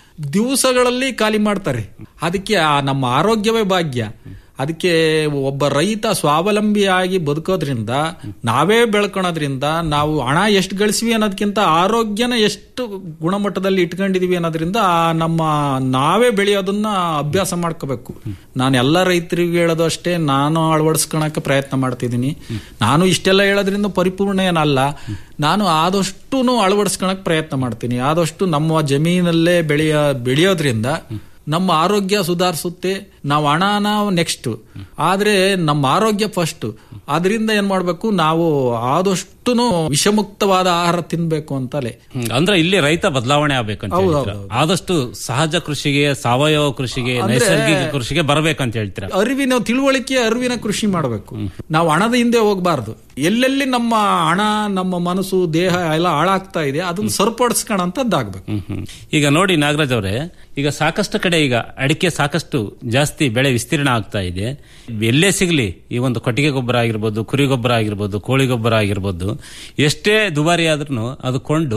ದಿವಸಗಳಲ್ಲಿ ಖಾಲಿ ಮಾಡ್ತಾರೆ ಅದಕ್ಕೆ ಆ ನಮ್ಮ ಆರೋಗ್ಯವೇ ಭಾಗ್ಯ ಅದಕ್ಕೆ ಒಬ್ಬ ರೈತ ಸ್ವಾವಲಂಬಿಯಾಗಿ ಬದುಕೋದ್ರಿಂದ ನಾವೇ ಬೆಳ್ಕೊಳೋದ್ರಿಂದ ನಾವು ಹಣ ಎಷ್ಟು ಗಳಿಸ್ವಿ ಅನ್ನೋದಕ್ಕಿಂತ ಆರೋಗ್ಯನ ಎಷ್ಟು ಗುಣಮಟ್ಟದಲ್ಲಿ ಇಟ್ಕೊಂಡಿದೀವಿ ಅನ್ನೋದ್ರಿಂದ ಆ ನಮ್ಮ ನಾವೇ ಬೆಳೆಯೋದನ್ನ ಅಭ್ಯಾಸ ಮಾಡ್ಕೋಬೇಕು ನಾನು ಎಲ್ಲ ರೈತರಿಗೆ ಹೇಳೋದು ಅಷ್ಟೇ ನಾನು ಅಳವಡಿಸ್ಕೊಳಕ್ಕೆ ಪ್ರಯತ್ನ ಮಾಡ್ತಿದ್ದೀನಿ ನಾನು ಇಷ್ಟೆಲ್ಲ ಹೇಳೋದ್ರಿಂದ ಪರಿಪೂರ್ಣ ಏನಲ್ಲ ನಾನು ಆದಷ್ಟು ಅಳವಡಿಸ್ಕೊಳಕ್ ಪ್ರಯತ್ನ ಮಾಡ್ತೀನಿ ಆದಷ್ಟು ನಮ್ಮ ಜಮೀನಲ್ಲೇ ಬೆಳೆಯ ಬೆಳೆಯೋದ್ರಿಂದ ನಮ್ಮ ಆರೋಗ್ಯ ಸುಧಾರಿಸುತ್ತೆ ನಾವು ಹಣನ ನೆಕ್ಸ್ಟ್ ಆದ್ರೆ ನಮ್ಮ ಆರೋಗ್ಯ ಫಸ್ಟ್ ಅದರಿಂದ ಏನ್ ಮಾಡ್ಬೇಕು ನಾವು ಆದಷ್ಟು ವಿಷಮುಕ್ತವಾದ ಆಹಾರ ತಿನ್ಬೇಕು ಅಂತಲೇ ಹ್ಮ್. ಅಂದ್ರೆ ಇಲ್ಲಿ ರೈತ ಬದಲಾವಣೆ ಆಗ್ಬೇಕಂತ ಹೌದು, ಹೇಳ್ತೀರಾ ಹೌದು, ಆದಷ್ಟು ಸಹಜ ಕೃಷಿಗೆ ಸಾವಯವ ಕೃಷಿಗೆ ಅಂದ್ರೆ- ನೈಸರ್ಗಿಕ ಕೃಷಿಗೆ ಬರಬೇಕಂತ ಹೇಳ್ತೀರಾ ಅರಿವಿನ ತಿಳುವಳಿಕೆ ಅರಿವಿನ ಕೃಷಿ ಮಾಡಬೇಕು ನಾವು ಹಣದ ಹಿಂದೆ ಹೋಗಬಾರ್ದು ಎಲ್ಲೆಲ್ಲಿ ನಮ್ಮ ಹಣ ನಮ್ಮ ಮನಸ್ಸು ದೇಹ ಎಲ್ಲ ಹಾಳಾಗ್ತಾ ಇದೆ ಅದನ್ನ ಸರಿಪಡಿಸ್ಕೊಳಂತದ್ದಾಗ್ಬೇಕು ಹ್ಮ್, ಹ್ಮ್. ಈಗ ನೋಡಿ ನಾಗರಾಜ್ ಅವರೇ ಈಗ ಸಾಕಷ್ಟು ಕಡೆ ಈಗ ಅಡಿಕೆ ಸಾಕಷ್ಟು ಜಾಸ್ತಿ ಬೆಳೆ ವಿಸ್ತೀರ್ಣ ಆಗ್ತಾ ಇದೆ ಎಲ್ಲೇ ಸಿಗ್ಲಿ ಈ ಒಂದು ಕೊಟ್ಟಿಗೆ ಗೊಬ್ಬರ ಆಗಿರ್ಬೋದು ಕುರಿ ಗೊಬ್ಬರ ಆಗಿರ್ಬೋದು ಕೋಳಿ ಗೊಬ್ಬರ ಆಗಿರ್ಬೋದು ಎಷ್ಟೇ ದುಬಾರಿ ಆದ್ರೂ ಅದು ಕೊಂಡು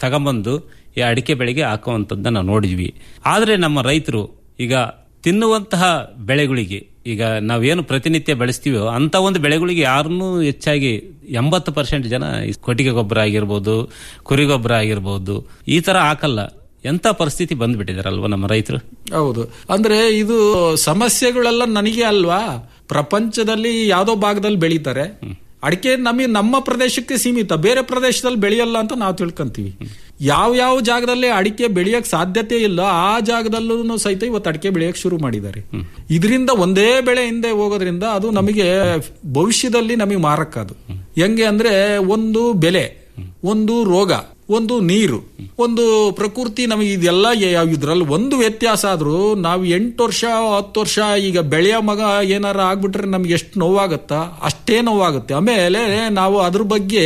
ತಗೊಂಬಂದು ಈ ಅಡಿಕೆ ಬೆಳೆಗೆ ಹಾಕುವಂಥದ್ದನ್ನ ನಾವು ನೋಡಿದ್ವಿ ಆದ್ರೆ ನಮ್ಮ ರೈತರು ಈಗ ತಿನ್ನುವಂತಹ ಬೆಳೆಗಳಿಗೆ ಈಗ ನಾವೇನು ಪ್ರತಿನಿತ್ಯ ಬೆಳೆಸ್ತೀವೋ ಅಂತ ಒಂದು ಬೆಳೆಗಳಿಗೆ ಯಾರನ್ನೂ ಹೆಚ್ಚಾಗಿ ಎಂಬತ್ತು ಪರ್ಸೆಂಟ್ ಜನ ಈ ಕೊಟ್ಟಿಗೆ ಗೊಬ್ಬರ ಆಗಿರ್ಬೋದು ಕುರಿ ಗೊಬ್ಬರ ಆಗಿರ್ಬೋದು ಈ ತರ ಹಾಕಲ್ಲ ಎಂತ ಪರಿಸ್ಥಿತಿ ಬಂದ್ಬಿಟ್ಟಿದಾರಲ್ವಾ ನಮ್ಮ ರೈತರು ಹೌದು ಅಂದ್ರೆ ಇದು ಸಮಸ್ಯೆಗಳೆಲ್ಲ ನನಗೆ ಅಲ್ವಾ ಪ್ರಪಂಚದಲ್ಲಿ ಯಾವ್ದೋ ಭಾಗದಲ್ಲಿ ಬೆಳೀತಾರೆ ಅಡಿಕೆ ನಮಗೆ ನಮ್ಮ ಪ್ರದೇಶಕ್ಕೆ ಸೀಮಿತ ಬೇರೆ ಪ್ರದೇಶದಲ್ಲಿ ಬೆಳೆಯಲ್ಲ ಅಂತ ನಾವು ತಿಳ್ಕೊಂತೀವಿ ಯಾವ ಯಾವ ಜಾಗದಲ್ಲಿ ಅಡಿಕೆ ಬೆಳೆಯಕ್ ಸಾಧ್ಯತೆ ಇಲ್ಲ ಆ ಜಾಗದಲ್ಲೂ ಸಹಿತ ಇವತ್ತು ಅಡಿಕೆ ಬೆಳೆಯಕ್ ಶುರು ಮಾಡಿದ್ದಾರೆ ಇದರಿಂದ ಒಂದೇ ಬೆಳೆ ಹಿಂದೆ ಹೋಗೋದ್ರಿಂದ ಅದು ನಮಗೆ ಭವಿಷ್ಯದಲ್ಲಿ ನಮಗೆ ಮಾರಕ ಅದು ಹೆಂಗೆ ಅಂದ್ರೆ ಒಂದು ಬೆಲೆ ಒಂದು ರೋಗ ಒಂದು ನೀರು ಒಂದು ಪ್ರಕೃತಿ ನಮಗೆ ಇದೆಲ್ಲ ಇದ್ರಲ್ಲಿ ಒಂದು ವ್ಯತ್ಯಾಸ ಆದ್ರೂ ನಾವು ಎಂಟು ವರ್ಷ ಹತ್ತು ವರ್ಷ ಈಗ ಬೆಳೆಯ ಮಗ ಏನಾರ ಆಗ್ಬಿಟ್ರೆ ನಮ್ಗೆ ಎಷ್ಟು ನೋವಾಗತ್ತಾ ಅಷ್ಟೇ ನೋವಾಗುತ್ತೆ ಆಮೇಲೆ ನಾವು ಅದ್ರ ಬಗ್ಗೆ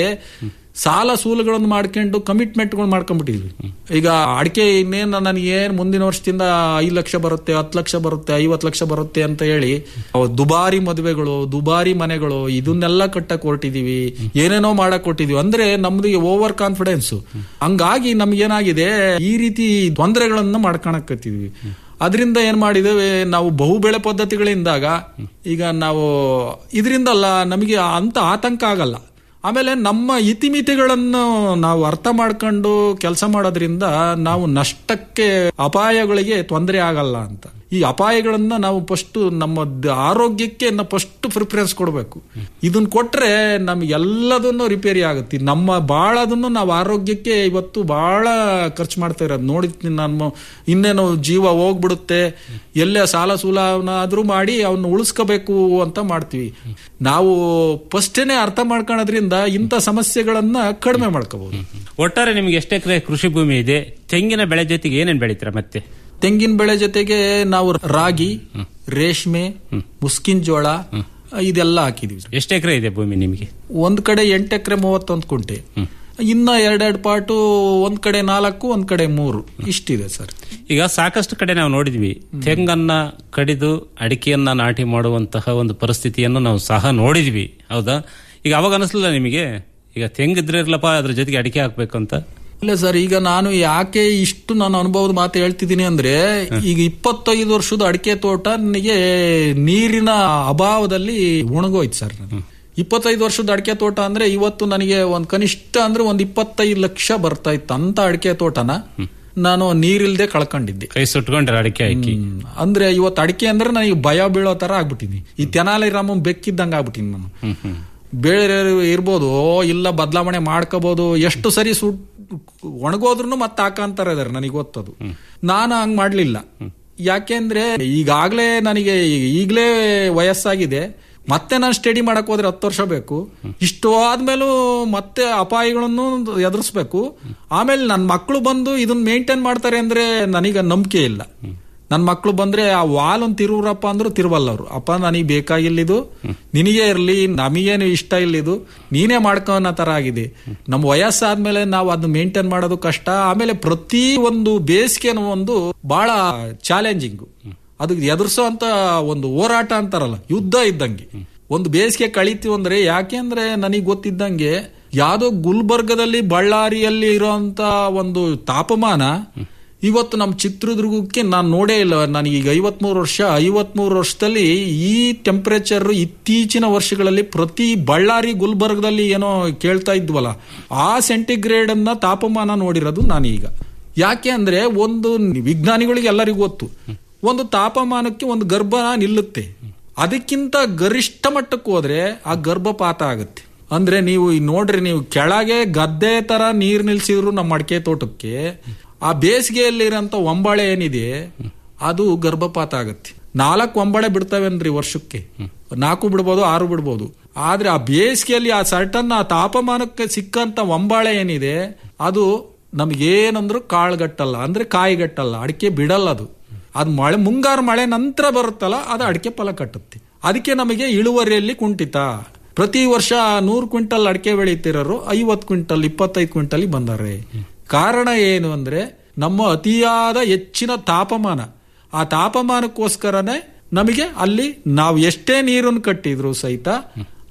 ಸಾಲ ಸೂಲಗಳನ್ನು ಮಾಡ್ಕೊಂಡು ಕಮಿಟ್ಮೆಂಟ್ಗಳು ಮಾಡ್ಕೊಂಡ್ಬಿಟ್ಟಿದ್ವಿ ಈಗ ಅಡಿಕೆ ಇನ್ನೇನು ನನಗೆ ಏನ್ ಮುಂದಿನ ವರ್ಷದಿಂದ ಐದು ಲಕ್ಷ ಬರುತ್ತೆ ಹತ್ತು ಲಕ್ಷ ಬರುತ್ತೆ ಐವತ್ತು ಲಕ್ಷ ಬರುತ್ತೆ ಅಂತ ಹೇಳಿ ಅವ್ ದುಬಾರಿ ಮದುವೆಗಳು ದುಬಾರಿ ಮನೆಗಳು ಇದನ್ನೆಲ್ಲ ಕಟ್ಟಕ್ ಹೊರಟಿದೀವಿ ಏನೇನೋ ಮಾಡಕ್ ಹೊರಟಿದೀವಿ ಅಂದ್ರೆ ನಮ್ದು ಓವರ್ ಕಾನ್ಫಿಡೆನ್ಸ್ ಹಂಗಾಗಿ ನಮ್ಗೇನಾಗಿದೆ ಈ ರೀತಿ ತೊಂದರೆಗಳನ್ನ ಮಾಡ್ಕೊಳಕತ್ತಿದ್ವಿ ಅದರಿಂದ ಏನ್ ಮಾಡಿದ್ದೇವೆ ನಾವು ಬಹುಬೆಳೆ ಪದ್ಧತಿಗಳಿಂದಾಗ ಈಗ ನಾವು ಇದರಿಂದಲ್ಲ ನಮಗೆ ಅಂತ ಆತಂಕ ಆಗಲ್ಲ ಆಮೇಲೆ ನಮ್ಮ ಇತಿಮಿತಿಗಳನ್ನು ನಾವು ಅರ್ಥ ಮಾಡ್ಕೊಂಡು ಕೆಲಸ ಮಾಡೋದ್ರಿಂದ ನಾವು ನಷ್ಟಕ್ಕೆ ಅಪಾಯಗಳಿಗೆ ತೊಂದರೆ ಆಗಲ್ಲ ಅಂತ ಈ ಅಪಾಯಗಳನ್ನ ನಾವು ಫಸ್ಟ್ ನಮ್ಮ ದ- ಆರೋಗ್ಯಕ್ಕೆ ಫಸ್ಟ್ ಪ್ರಿಫರೆನ್ಸ್ ಕೊಡಬೇಕು ಇದನ್ನ ಕೊಟ್ರೆ ನಮ್ಗೆಲ್ಲದನ್ನು ರಿಪೇರಿ ಆಗುತ್ತೆ ನಮ್ಮ ಬಾಳದನ್ನು ನಾವು ಆರೋಗ್ಯಕ್ಕೆ ಇವತ್ತು ಬಹಳ ಖರ್ಚು ಮಾಡ್ತಾ ಇರೋದು ನೋಡಿದ್ನಿ ನಾನು ಇನ್ನೇನು ಜೀವ ಹೋಗ್ಬಿಡುತ್ತೆ ಎಲ್ಲೇ ಸಾಲ ಸೂಲನಾದ್ರೂ ಮಾಡಿ ಅವನ್ನ ಉಳಿಸ್ಕೋಬೇಕು ಅಂತ ಮಾಡ್ತೀವಿ ನಾವು ಫಸ್ಟೇನೆ ಅರ್ಥ ಮಾಡ್ಕೊಳ್ಳೋದ್ರಿಂದ ಇಂಥ ಸಮಸ್ಯೆಗಳನ್ನ ಕಡಿಮೆ ಮಾಡ್ಕೋಬಹುದು ಒಟ್ಟಾರೆ ನಿಮ್ಗೆ ಎಷ್ಟು ಎಕರೆ ಕೃಷಿ ಭೂಮಿ ಇದೆ ತೆಂಗಿನ ಬೆಳೆ ಜೊತೆಗೆ ಏನೇನ್ ಬೆಳಿತೀರಾ ಮತ್ತೆ ತೆಂಗಿನ ಬೆಳೆ ಜೊತೆಗೆ ನಾವು ರಾಗಿ ರೇಷ್ಮೆ ಮುಸ್ಕಿನ್ ಜೋಳ ಇದೆಲ್ಲ ಹಾಕಿದೀವಿ ಸರ್. ಎಷ್ಟು ಎಕರೆ ಇದೆ ಭೂಮಿ ನಿಮಗೆ ಒಂದ್ ಕಡೆ ಎಂಟು ಎಕರೆ ಮೂವತ್ತೊಂದು ಕುಂಟೆ ಇನ್ನ ಎರಡೆರಡು ಪಾಟು ಒಂದ್ ಕಡೆ ನಾಲ್ಕು ಒಂದ್ ಕಡೆ ಮೂರು ಇಷ್ಟಿದೆ ಸರ್ ಈಗ ಸಾಕಷ್ಟು ಕಡೆ ನಾವು ನೋಡಿದ್ವಿ ತೆಂಗನ್ನ ಕಡಿದು ಅಡಿಕೆಯನ್ನ ನಾಟಿ ಮಾಡುವಂತಹ ಒಂದು ಪರಿಸ್ಥಿತಿಯನ್ನು ನಾವು ಸಹ ನೋಡಿದ್ವಿ ಹೌದಾ ಈಗ ಅವಾಗ ಅನಿಸ್ಲಿಲ್ಲ ನಿಮಗೆ ಈಗ ತೆಂಗಿದ್ರೆ ಇರ್ಲಪ್ಪ ಅದ್ರ ಜೊತೆಗೆ ಅಡಿಕೆ ಹಾಕ್ಬೇಕು ಅಂತ ಇಲ್ಲ ಸರ್ ಈಗ ನಾನು ಯಾಕೆ ಇಷ್ಟು ನಾನು ಅನುಭವದ ಮಾತು ಹೇಳ್ತಿದ್ದೀನಿ ಅಂದ್ರೆ ಈಗ ಇಪ್ಪತ್ತೈದು ವರ್ಷದ ಅಡಿಕೆ ತೋಟ ನನಗೆ ನೀರಿನ ಅಭಾವದಲ್ಲಿ ಒಣಗೋಯ್ತು ಸರ್ ನಾನು ಇಪ್ಪತ್ತೈದು ವರ್ಷದ ಅಡಿಕೆ ತೋಟ ಅಂದ್ರೆ ಇವತ್ತು ನನಗೆ ಒಂದ್ ಕನಿಷ್ಠ ಅಂದ್ರೆ ಒಂದ್ ಇಪ್ಪತ್ತೈದು ಲಕ್ಷ ಬರ್ತಾ ಇತ್ತು ಅಂತ ಅಡಿಕೆ ತೋಟನ ನಾನು ನೀರಿಲ್ದೆ ಕಳ್ಕೊಂಡಿದ್ದೆ ಕೈ ಸುಟ್ಕೊಂಡ್ರೆ ಅಡಿಕೆ ಹಾಕಿ ಹ್ಮ್. ಅಂದ್ರೆ ಇವತ್ತು ಅಡಿಕೆ ಅಂದ್ರೆ ನನಗೆ ಭಯ ಬೀಳೋ ತರ ಆಗ್ಬಿಟ್ಟಿನಿ ಈ ತೆನಾಲಿ ರಾಮ ಬೆಕ್ಕಿದ್ದಂಗ ಆಗ್ಬಿಟ್ಟಿನಿ ನಾನು ಬೇರೆ ಇರ್ಬೋದು ಓ, ಇಲ್ಲ ಬದಲಾವಣೆ ಮಾಡ್ಕೋಬಹುದು ಎಷ್ಟು ಸರಿ ಸುಟ್ ಒಣಗೋದ್ರು ಮತ್ತೆ ಹಾಕಂತಾರ ಇದಾರೆ ನನಗೆ ಗೊತ್ತದು ನಾನು ಹಂಗ್ ಮಾಡ್ಲಿಲ್ಲ ಯಾಕೆಂದ್ರೆ ಈಗಾಗ್ಲೇ ನನಗೆ ಈಗಲೇ ವಯಸ್ಸಾಗಿದೆ ಮತ್ತೆ ನಾನು ಸ್ಟಡಿ ಮಾಡಕ್ ಹೋದ್ರೆ ಹತ್ತು ವರ್ಷ ಬೇಕು ಇಷ್ಟು ಆದ್ಮೇಲೂ ಮತ್ತೆ ಅಪಾಯಗಳನ್ನು ಎದುರಿಸ್ಬೇಕು ಆಮೇಲೆ ನನ್ನ ಮಕ್ಕಳು ಬಂದು ಇದನ್ನ ಮೇಂಟೈನ್ ಮಾಡ್ತಾರೆ ಅಂದ್ರೆ ನನಗೆ ನಂಬಿಕೆ ಇಲ್ಲ ನನ್ನ ಮಕ್ಕಳು ಬಂದ್ರೆ ಆ ವಾಲ್ ಒಂದು ತಿರುವ್ರಪ್ಪ ಅಂದ್ರು ತಿರುವಲ್ಲ ಅವರು ಅಪ್ಪ ನನಗೆ ಬೇಕಾಗಿಲ್ಲಿದು ನಿನಗೆ ಇರ್ಲಿ ನಮಗೇನು ಇಷ್ಟ ಇಲ್ಲಿದು ನೀನೇ ಮಾಡ್ಕೋ ಅನ್ನೋ ತರ ಆಗಿದೆ ನಮ್ಮ ವಯಸ್ಸಾದ್ಮೇಲೆ ನಾವು ಅದನ್ನ ಮೇಂಟೈನ್ ಮಾಡೋದು ಕಷ್ಟ ಆಮೇಲೆ ಪ್ರತಿ ಒಂದು ಬೇಸಿಗೆನೂ ಒಂದು ಬಹಳ ಚಾಲೆಂಜಿಂಗ್ ಅದಕ್ಕೆ ಎದುರಿಸೋ ಅಂತ ಒಂದು ಹೋರಾಟ ಅಂತಾರಲ್ಲ ಯುದ್ಧ ಇದ್ದಂಗೆ ಒಂದು ಬೇಸಿಗೆ ಕಳೀತೀವಿ ಅಂದ್ರೆ ಯಾಕೆ ಅಂದ್ರೆ ನನಗೆ ಗೊತ್ತಿದ್ದಂಗೆ ಯಾವ್ದೋ ಗುಲ್ಬರ್ಗದಲ್ಲಿ ಬಳ್ಳಾರಿಯಲ್ಲಿ ಇರೋಂತ ಒಂದು ತಾಪಮಾನ ಇವತ್ತು ನಮ್ಮ ಚಿತ್ರದುರ್ಗಕ್ಕೆ ನಾನು ನೋಡೇ ಇಲ್ಲ ನನಗೀಗ ಐವತ್ಮೂರು ವರ್ಷ ಐವತ್ಮೂರು ವರ್ಷದಲ್ಲಿ ಈ ಟೆಂಪರೇಚರ್ ಇತ್ತೀಚಿನ ವರ್ಷಗಳಲ್ಲಿ ಪ್ರತಿ ಬಳ್ಳಾರಿ ಗುಲ್ಬರ್ಗದಲ್ಲಿ ಏನೋ ಕೇಳ್ತಾ ಇದ್ವಲ್ಲ ಆ ಸೆಂಟಿಗ್ರೇಡ್ ಅನ್ನ ತಾಪಮಾನ ನೋಡಿರೋದು ನಾನೀಗ ಯಾಕೆ ಅಂದ್ರೆ ಒಂದು ವಿಜ್ಞಾನಿಗಳಿಗೆ ಎಲ್ಲರಿಗೂ ಗೊತ್ತು ಒಂದು ತಾಪಮಾನಕ್ಕೆ ಒಂದು ಗರ್ಭ ನಿಲ್ಲುತ್ತೆ ಅದಕ್ಕಿಂತ ಗರಿಷ್ಠ ಮಟ್ಟಕ್ಕೆ ಹೋದ್ರೆ ಆ ಗರ್ಭಪಾತ ಆಗುತ್ತೆ ಅಂದ್ರೆ ನೀವು ಈ ನೋಡ್ರಿ ನೀವು ಕೆಳಗೆ ಗದ್ದೆ ತರ ನೀರ್ ನಿಲ್ಸಿದ್ರು ನಮ್ಮ ಅಡಿಕೆ ತೋಟಕ್ಕೆ ಆ ಬೇಸಿಗೆಯಲ್ಲಿರೋಂಥ ಒಂಬಾಳೆ ಏನಿದೆ ಅದು ಗರ್ಭಪಾತ ಆಗುತ್ತೆ ನಾಲ್ಕು ಒಂಬಳೆ ಬಿಡ್ತಾವೇನ್ರಿ ವರ್ಷಕ್ಕೆ ನಾಲ್ಕು ಬಿಡ್ಬೋದು ಆರು ಬಿಡ್ಬೋದು ಆದ್ರೆ ಆ ಬೇಸಿಗೆಯಲ್ಲಿ ಆ ಸರ್ಟನ್ ಆ ತಾಪಮಾನಕ್ಕೆ ಸಿಕ್ಕಂತ ಒಂಬಾಳೆ ಏನಿದೆ ಅದು ನಮ್ಗೇನಂದ್ರು ಕಾಳುಗಟ್ಟಲ್ಲ ಅಂದ್ರೆ ಕಾಯಿಗಟ್ಟಲ್ಲ ಅಡಿಕೆ ಬಿಡಲ್ಲ ಅದು ಅದು ಮಳೆ ಮುಂಗಾರು ಮಳೆ ನಂತರ ಬರುತ್ತಲ್ಲ ಅದು ಅಡಿಕೆ ಫಲ ಕಟ್ಟುತ್ತೆ ಅದಕ್ಕೆ ನಮಗೆ ಇಳುವರಿಯಲ್ಲಿ ಕುಂಠಿತ ಪ್ರತಿ ವರ್ಷ ನೂರು ಕ್ವಿಂಟಲ್ ಅಡಿಕೆ ಬೆಳೀತಿರೋರು ಐವತ್ತು ಕ್ವಿಂಟಲ್ ಇಪ್ಪತ್ತೈದು ಕ್ವಿಂಟಲ್ ಬಂದಾರೆ ಕಾರಣ ಏನು ಅಂದ್ರೆ ನಮ್ಮ ಅತಿಯಾದ ಹೆಚ್ಚಿನ ತಾಪಮಾನ ಆ ತಾಪಮಾನಕ್ಕೋಸ್ಕರನೇ ನಮಗೆ ಅಲ್ಲಿ ನಾವು ಎಷ್ಟೇ ನೀರನ್ನು ಕಟ್ಟಿದ್ರು ಸಹಿತ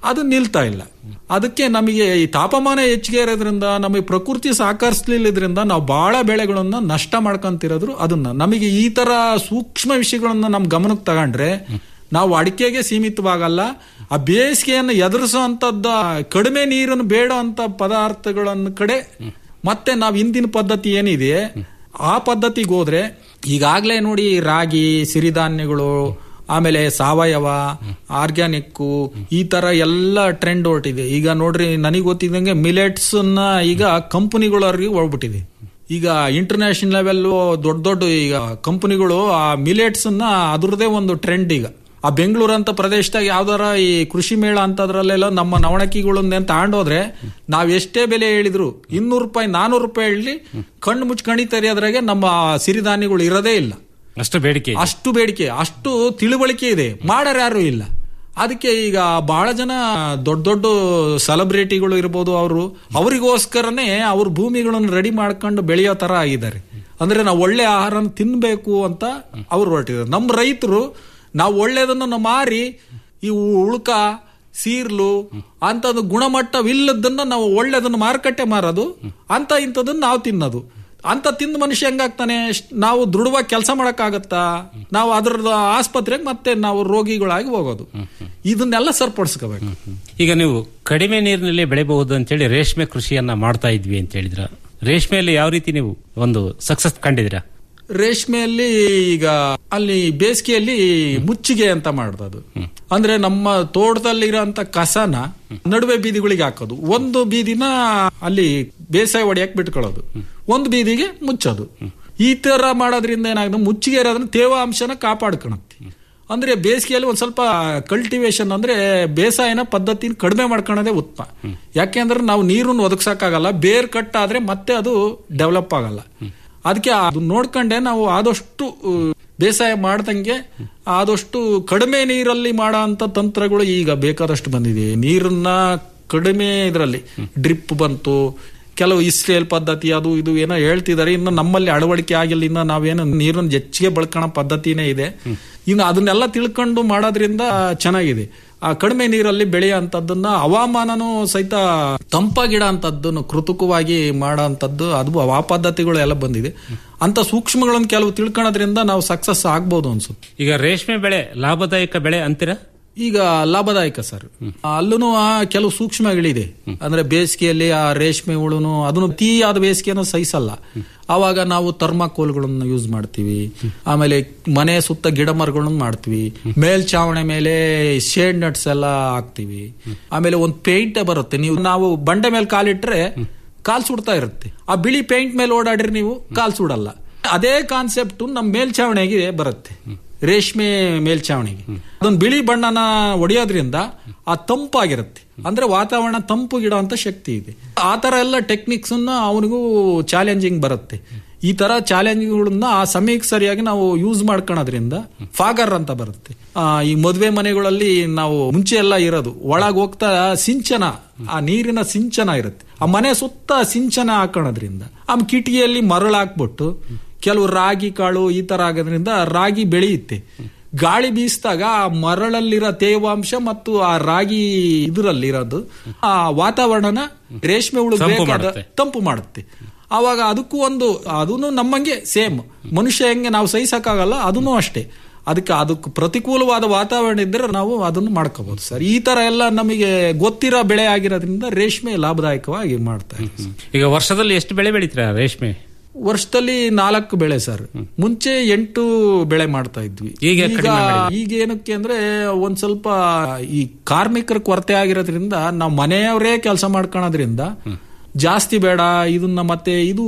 ಅದು ನಿಲ್ತಾ ಇಲ್ಲ ಅದಕ್ಕೆ ನಮಗೆ ಈ ತಾಪಮಾನ ಹೆಚ್ಚಿಗೆ ಇರೋದ್ರಿಂದ ನಮಗೆ ಪ್ರಕೃತಿ ಸಹಕರಿಸಲಿಲ್ಲದ್ರಿಂದ ನಾವು ಬಹಳ ಬೆಳೆಗಳನ್ನ ನಷ್ಟ ಮಾಡ್ಕೊಂತಿರೋದ್ರು ಅದನ್ನ ನಮಗೆ ಈ ತರ ಸೂಕ್ಷ್ಮ ವಿಷಯಗಳನ್ನ ನಮ್ ಗಮನಕ್ಕೆ ತಗೊಂಡ್ರೆ ನಾವು ಅಡಿಕೆಗೆ ಸೀಮಿತವಾಗಲ್ಲ ಆ ಬೇಸಿಗೆಯನ್ನು ಎದುರಿಸುವಂತದ್ದ ಕಡಿಮೆ ನೀರನ್ನು ಬೇಡ ಅಂತ ಪದಾರ್ಥಗಳನ್ನ ಕಡೆ ಮತ್ತೆ ನಾವು ಹಿಂದಿನ ಪದ್ಧತಿ ಏನಿದೆ ಆ ಪದ್ಧತಿಗೆ ಹೋದ್ರೆ ಈಗಾಗಲೇ ನೋಡಿ ರಾಗಿ ಸಿರಿಧಾನ್ಯಗಳು ಆಮೇಲೆ ಸಾವಯವ ಆರ್ಗ್ಯಾನಿಕ್ ಈ ತರ ಎಲ್ಲ ಟ್ರೆಂಡ್ ಹೊರಟಿದೆ ಈಗ ನೋಡ್ರಿ ನನಗೆ ಗೊತ್ತಿದ್ದಂಗೆ ಮಿಲೆಟ್ಸ್ ಈಗ ಕಂಪನಿಗಳವರೆಗೆ ಹೋಗ್ಬಿಟ್ಟಿದೆ ಈಗ ಇಂಟರ್ನ್ಯಾಷನಲ್ ಲೆವೆಲ್ ದೊಡ್ಡ ದೊಡ್ಡ ಈಗ ಕಂಪನಿಗಳು ಆ ಮಿಲೆಟ್ಸ್ ಅನ್ನ ಅದ್ರದೇ ಒಂದು ಟ್ರೆಂಡ್ ಈಗ ಆ ಬೆಂಗಳೂರು ಅಂತ ಪ್ರದೇಶದಾಗ ಯಾವ್ದಾರ ಈ ಕೃಷಿ ಮೇಳ ಅಂತದ್ರಲ್ಲೆಲ್ಲ ನಮ್ಮ ನವಣಕಿಗಳನ್ನ ತಗೊಂಡೋದ್ರೆ ನಾವ್ ಎಷ್ಟೇ ಬೆಲೆ ಹೇಳಿದ್ರು ಇನ್ನೂರು ರೂಪಾಯಿ ನಾನೂರು ರೂಪಾಯಿ ಹೇಳಿ ಕಣ್ಣು ಮುಚ್ಚಿ ಕಣಿ ತೆರೆಯೋದ್ರಾಗೆ ನಮ್ಮ ಸಿರಿಧಾನ್ಯಗಳು ಇರೋದೇ ಇಲ್ಲ ಅಷ್ಟು ಬೇಡಿಕೆ ಇದೆ. ಅಷ್ಟು ಬೇಡಿಕೆ ಅಷ್ಟು ತಿಳುವಳಿಕೆ ಇದೆ ಮಾಡಾರ ಯಾರು ಇಲ್ಲ ಅದಕ್ಕೆ ಈಗ ಬಹಳ ಜನ ದೊಡ್ಡ ದೊಡ್ಡ ಸೆಲೆಬ್ರಿಟಿಗಳು ಇರ್ಬೋದು ಅವರು ಅವರಿಗೋಸ್ಕರನೇ ಅವ್ರ ಭೂಮಿಗಳನ್ನು ರೆಡಿ ಮಾಡ್ಕೊಂಡು ಬೆಳೆಯೋ ತರ ಆಗಿದ್ದಾರೆ ಅಂದ್ರೆ ನಾವು ಒಳ್ಳೆ ಆಹಾರನ ತಿನ್ಬೇಕು ಅಂತ ಅವ್ರು ಹೊರಟಿದ್ದಾರೆ ನಮ್ಮ ರೈತರು ನಾವು ಒಳ್ಳೇದನ್ನ ಮಾರಿ ಈ ಉಳ್ಕ ಸೀರ್ಲು ಅಂತದ್ದು ಗುಣಮಟ್ಟವಿಲ್ಲದನ್ನ ನಾವು ಒಳ್ಳೇದನ್ನ ಮಾರುಕಟ್ಟೆ ಮಾರೋದು ಅಂತ ಇಂಥದನ್ನ ನಾವು ತಿನ್ನೋದು ಅಂತ ತಿಂದ ಮನುಷ್ಯ ಹೆಂಗಾಗ್ತಾನೆ ಸ್ಟ್- ನಾವು ದೃಢವಾಗಿ ಕೆಲಸ ಮಾಡಕ್ಕಾಗತ್ತಾ ನಾವು ಅದ್ರದ್ದು ಆಸ್ಪತ್ರೆಗೆ ಮತ್ತೆ ನಾವು ರೋಗಿಗಳಾಗಿ ಹೋಗೋದು ಇದನ್ನೆಲ್ಲ ಸರಿಪಡಿಸ್ಕೋಬೇಕು ಈಗ ನೀವು ಕಡಿಮೆ ನೀರಿನಲ್ಲಿ ಬೆಳೆಬಹುದು ಅಂತೇಳಿ ರೇಷ್ಮೆ ಕೃಷಿಯನ್ನ ಮಾಡ್ತಾ ಇದ್ವಿ ಅಂತ ಹೇಳಿದ್ರ ರೇಷ್ಮೆಯಲ್ಲಿ ಯಾವ ರೀತಿ ನೀವು ಒಂದು ಸಕ್ಸಸ್ ಕಂಡಿದ್ದೀರಾ ರೇಷ್ಮೆಯಲ್ಲಿ ಈಗ ಅಲ್ಲಿ ಬೇಸಿಗೆಯಲ್ಲಿ ಮುಚ್ಚಿಗೆ ಅಂತ ಮಾಡೋದು ಅಂದ್ರೆ ನಮ್ಮ ತೋಟದಲ್ಲಿರೋಂತ ಕಸನ ನಡುವೆ ಬೀದಿಗಳಿಗೆ ಹಾಕೋದು ಒಂದು ಬೀದಿನ ಅಲ್ಲಿ ಬೇಸಾಯ ಹೊಡೆಯಕ್ ಬಿಟ್ಕೊಳ್ಳೋದು ಒಂದು ಬೀದಿಗೆ ಮುಚ್ಚೋದು ಈ ತರ ಮಾಡೋದ್ರಿಂದ ಏನಾಗುತ್ತೆ ಮುಚ್ಚಿಗೆ ಇರೋದ್ರಿಂದ ತೇವಾಂಶನ ಕಾಪಾಡ್ಕೊಳತ್ತೆ ಅಂದ್ರೆ ಬೇಸಿಗೆಯಲ್ಲಿ ಒಂದ್ ಸ್ವಲ್ಪ ಕಲ್ಟಿವೇಶನ್ ಅಂದ್ರೆ ಬೇಸಾಯನ ಪದ್ಧತಿನ ಕಡಿಮೆ ಮಾಡ್ಕೊಳ್ಳೋದೇ ಉತ್ತಮ ಯಾಕೆಂದ್ರೆ ನಾವು ನೀರನ್ನು ಒದಗಿಸಕ್ಕಾಗಲ್ಲ ಬೇರ್ ಕಟ್ ಆದ್ರೆ ಮತ್ತೆ ಅದು ಡೆವಲಪ್ ಆಗಲ್ಲ ಅದಕ್ಕೆ ಅದು ನೋಡ್ಕೊಂಡೆ ನಾವು ಆದಷ್ಟು ಆ, ಬೇಸಾಯ ಮಾಡ್ದಂಗೆ ಆದಷ್ಟು ಕಡಿಮೆ ನೀರಲ್ಲಿ ಮಾಡೋ ಅಂತ ತಂತ್ರಗಳು ಈಗ ಬೇಕಾದಷ್ಟು ಬಂದಿದೆ ನೀರನ್ನ ಕಡಿಮೆ ಇದರಲ್ಲಿ ಡ್ರಿಪ್ ಬಂತು ಕೆಲವು ಇಸ್ರೇಲ್ ಪದ್ಧತಿ ಅದು ಇದು ಏನೋ ಹೇಳ್ತಿದ್ದಾರೆ ಇನ್ನು ನಮ್ಮಲ್ಲಿ ಅಳವಡಿಕೆ ಆಗಿಲ್ಲ ಇನ್ನು ನಾವೇನು ನೀರನ್ನು ಹೆಚ್ಚಿಗೆ ಬಳಕೋಣ ಪದ್ಧತಿನೇ ಇದೆ ಇನ್ನು ಅದನ್ನೆಲ್ಲ ತಿಳ್ಕೊಂಡು ಮಾಡೋದ್ರಿಂದ ಚೆನ್ನಾಗಿದೆ ಆ ಕಡಿಮೆ ನೀರಲ್ಲಿ ಬೆಳೆಯೋ ಅಂತದ್ದನ್ನ ಹವಾಮಾನನೂ ಸಹಿತ ತಂಪಾಗಿಡ ಅಂತದ್ದನ್ನು ಕೃತಕವಾಗಿ ಮಾಡೋ ಅಂತದ್ದು ಅದು ಆ ಪದ್ಧತಿಗಳು ಎಲ್ಲ ಬಂದಿದೆ ಅಂತ ಸೂಕ್ಷ್ಮಗಳನ್ನು ಕೆಲವು ತಿಳ್ಕೊಳ್ಳೋದ್ರಿಂದ ನಾವು ಸಕ್ಸಸ್ ಆಗ್ಬೋದು ಅನ್ಸುತ್ತೆ ಈಗ ರೇಷ್ಮೆ ಬೆಳೆ ಲಾಭದಾಯಕ ಬೆಳೆ ಅಂತೀರಾ ಈಗ ಲಾಭದಾಯಕ ಸರ್ ಅಲ್ಲೂ ಕೆಲವು ಸೂಕ್ಷ್ಮಗಳಿದೆ ಅಂದ್ರೆ ಬೇಸಿಗೆಯಲ್ಲಿ ಆ ರೇಷ್ಮೆ ಹುಳುನು ಅದನ್ನು ಅತಿಯಾದ ಬೇಸಿಗೆಯನ್ನು ಸಹಿಸಲ್ಲ ಆವಾಗ ನಾವು ಥರ್ಮಾಕೋಲ್ಗಳನ್ನು ಯೂಸ್ ಮಾಡ್ತೀವಿ ಆಮೇಲೆ ಮನೆ ಸುತ್ತ ಗಿಡ ಮರಗಳನ್ನು ಮಾಡ್ತೀವಿ ಮೇಲ್ಛಾವಣಿ ಮೇಲೆ ಶೇಡ್ ನಟ್ಸ್ ಎಲ್ಲ ಹಾಕ್ತಿವಿ ಆಮೇಲೆ ಒಂದು ಪೇಂಟ್ ಬರುತ್ತೆ ನೀವು ನಾವು ಬಂಡೆ ಮೇಲೆ ಕಾಲಿಟ್ರೆ ಕಾಲ್ ಸುಡ್ತಾ ಇರುತ್ತೆ ಆ ಬಿಳಿ ಪೇಂಟ್ ಮೇಲೆ ಓಡಾಡ್ರಿ ನೀವು ಕಾಲ್ ಸುಡಲ್ಲ ಅದೇ ಕಾನ್ಸೆಪ್ಟ್ ನಮ್ಮ ಮೇಲ್ಛಾವಣಿಗೆ ಬರುತ್ತೆ ರೇಷ್ಮೆ ಮೇಲ್ಛಾವಣಿಗೆ ಅದೊಂದು ಬಿಳಿ ಬಣ್ಣನ ಹೊಡೆಯೋದ್ರಿಂದ ಆ ತಂಪಾಗಿರುತ್ತೆ ಅಂದ್ರೆ ವಾತಾವರಣ ತಂಪು ಗಿಡ ಅಂತ ಶಕ್ತಿ ಇದೆ ಆ ತರ ಎಲ್ಲ ಟೆಕ್ನಿಕ್ಸ್ ಅವನಿಗೂ ಚಾಲೆಂಜಿಂಗ್ ಬರುತ್ತೆ ಈ ತರ ಚಾಲೆಂಜ್ಗಳನ್ನ ಆ ಸಮಯಕ್ಕೆ ಸರಿಯಾಗಿ ನಾವು ಯೂಸ್ ಮಾಡ್ಕೊಳೋದ್ರಿಂದ ಫಾಗರ್ ಅಂತ ಬರುತ್ತೆ ಆ, ಈ ಮದುವೆ ಮನೆಗಳಲ್ಲಿ ನಾವು ಮುಂಚೆ ಎಲ್ಲ ಇರೋದು ಒಳಗ್ ಹೋಗ್ತಾ ಸಿಂಚನ ಆ ನೀರಿನ ಸಿಂಚನ ಇರುತ್ತೆ ಆ ಮನೆ ಸುತ್ತ ಸಿಂಚನ ಹಾಕೋಣದ್ರಿಂದ ಆ ಕಿಟಿಕಿಯಲ್ಲಿ ಮರಳು ಹಾಕ್ಬಿಟ್ಟು ಕೆಲವು ರಾಗಿ ಕಾಳು ಈ ತರ ಆಗೋದ್ರಿಂದ ರಾಗಿ ಬೆಳೆಯುತ್ತೆ ಗಾಳಿ ಬೀಸಿದಾಗ ಆ ಮರಳಲ್ಲಿರೋ ತೇವಾಂಶ ಮತ್ತು ಆ ರಾಗಿ ಇದರಲ್ಲಿರೋದು ಆ ವಾತಾವರಣನ ರೇಷ್ಮೆ ಹುಳು ತಂಪು ಬೇಕಾದ ಮಾಡುತ್ತೆ. ತಂಪು ಮಾಡುತ್ತೆ ಆವಾಗ ಅದಕ್ಕೂ ಒಂದು ಅದನ್ನು ನಮ್ಮಂಗೆ ಸೇಮ್ ಮನುಷ್ಯ ಹೆಂಗೆ ನಾವು ಸಹಿಸಕ್ಕಾಗಲ್ಲ ಅದನ್ನು ಅಷ್ಟೇ ಅದಕ್ಕೆ ಅದಕ್ಕೆ ಪ್ರತಿಕೂಲವಾದ ವಾತಾವರಣ ಇದ್ದರೆ ನಾವು ಅದನ್ನು ಮಾಡ್ಕೋಬಹುದು ಸರ್ ಈ ತರ ಎಲ್ಲ ನಮಗೆ ಗೊತ್ತಿರೋ ಬೆಳೆ ಆಗಿರೋದ್ರಿಂದ ರೇಷ್ಮೆ ಲಾಭದಾಯಕವಾಗಿ ಮಾಡ್ತಾ ಇದೆ ಈಗ ವರ್ಷದಲ್ಲಿ ಎಷ್ಟು ಬೆಳೆ ಬೆಳಿತೀರಾ ರೇಷ್ಮೆ ವರ್ಷದಲ್ಲಿ ನಾಲ್ಕು ಬೆಳೆ ಸರ್ ಮುಂಚೆ ಎಂಟು ಬೆಳೆ ಮಾಡ್ತಾ ಇದ್ವಿ ಈಗ ಕಡಿಮೆ ಮಾಡಿದ್ದೀವಿ. ಈಗ ಏನಕ್ಕೆ ಅಂದ್ರೆ ಒಂದ್ ಸ್ವಲ್ಪ ಈ ಕಾರ್ಮಿಕರ ಕೊರತೆ ಆಗಿರೋದ್ರಿಂದ ನಾವು ಮನೆಯವರೇ ಕೆಲಸ ಮಾಡ್ಕೊಳೋದ್ರಿಂದ ಜಾಸ್ತಿ ಬೇಡ ಇದನ್ನ ಮತ್ತೆ ಇದು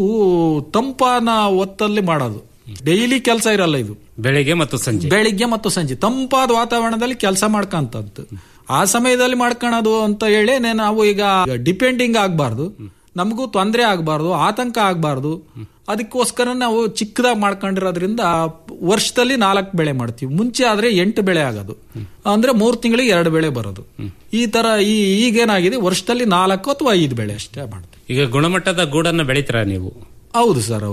ತಂಪಾನ ಒತ್ತಲ್ಲಿ ಮಾಡೋದು ಡೈಲಿ ಕೆಲಸ ಇರಲ್ಲ ಇದು ಬೆಳಿಗ್ಗೆ ಮತ್ತು ಸಂಜೆ ಬೆಳಿಗ್ಗೆ ಮತ್ತು ಸಂಜೆ ತಂಪಾದ ವಾತಾವರಣದಲ್ಲಿ ಕೆಲಸ ಮಾಡ್ಕೊಂತದ್ದು ಆ ಸಮಯದಲ್ಲಿ ಮಾಡ್ಕೊಳೋದು ಅಂತ ಹೇಳಿ ನಾವು ಈಗ ಡಿಪೆಂಡಿಂಗ್ ಆಗಬಾರ್ದು ನಮಗೂ ತೊಂದರೆ ಆಗಬಾರ್ದು ಆತಂಕ ಆಗಬಾರ್ದು ಅದಕ್ಕೋಸ್ಕರ ನಾವು ಚಿಕ್ಕದಾಗಿ ಮಾಡ್ಕೊಂಡಿರೋದ್ರಿಂದ ವರ್ಷದಲ್ಲಿ ನಾಲ್ಕು ಬೆಳೆ ಮಾಡ್ತೀವಿ ಮುಂಚೆ ಆದ್ರೆ ಎಂಟು ಬೆಳೆ ಆಗೋದು ಅಂದ್ರೆ ಮೂರ್ ತಿಂಗಳಿಗೆ ಎರಡು ಬೆಳೆ ಬರೋದು ಈ ತರ ಈ ಈಗೇನಾಗಿದೆ ವರ್ಷದಲ್ಲಿ ನಾಲ್ಕು ಅಥವಾ ಐದು ಬೆಳೆ ಅಷ್ಟೇ ಮಾಡ್ತೀವಿ ಈಗ ಗುಣಮಟ್ಟದ ಗೂಡನ್ನ ಬೆಳಿತೀರಾ ನೀವು ಹೌದು ಸರ್ ಹೌದು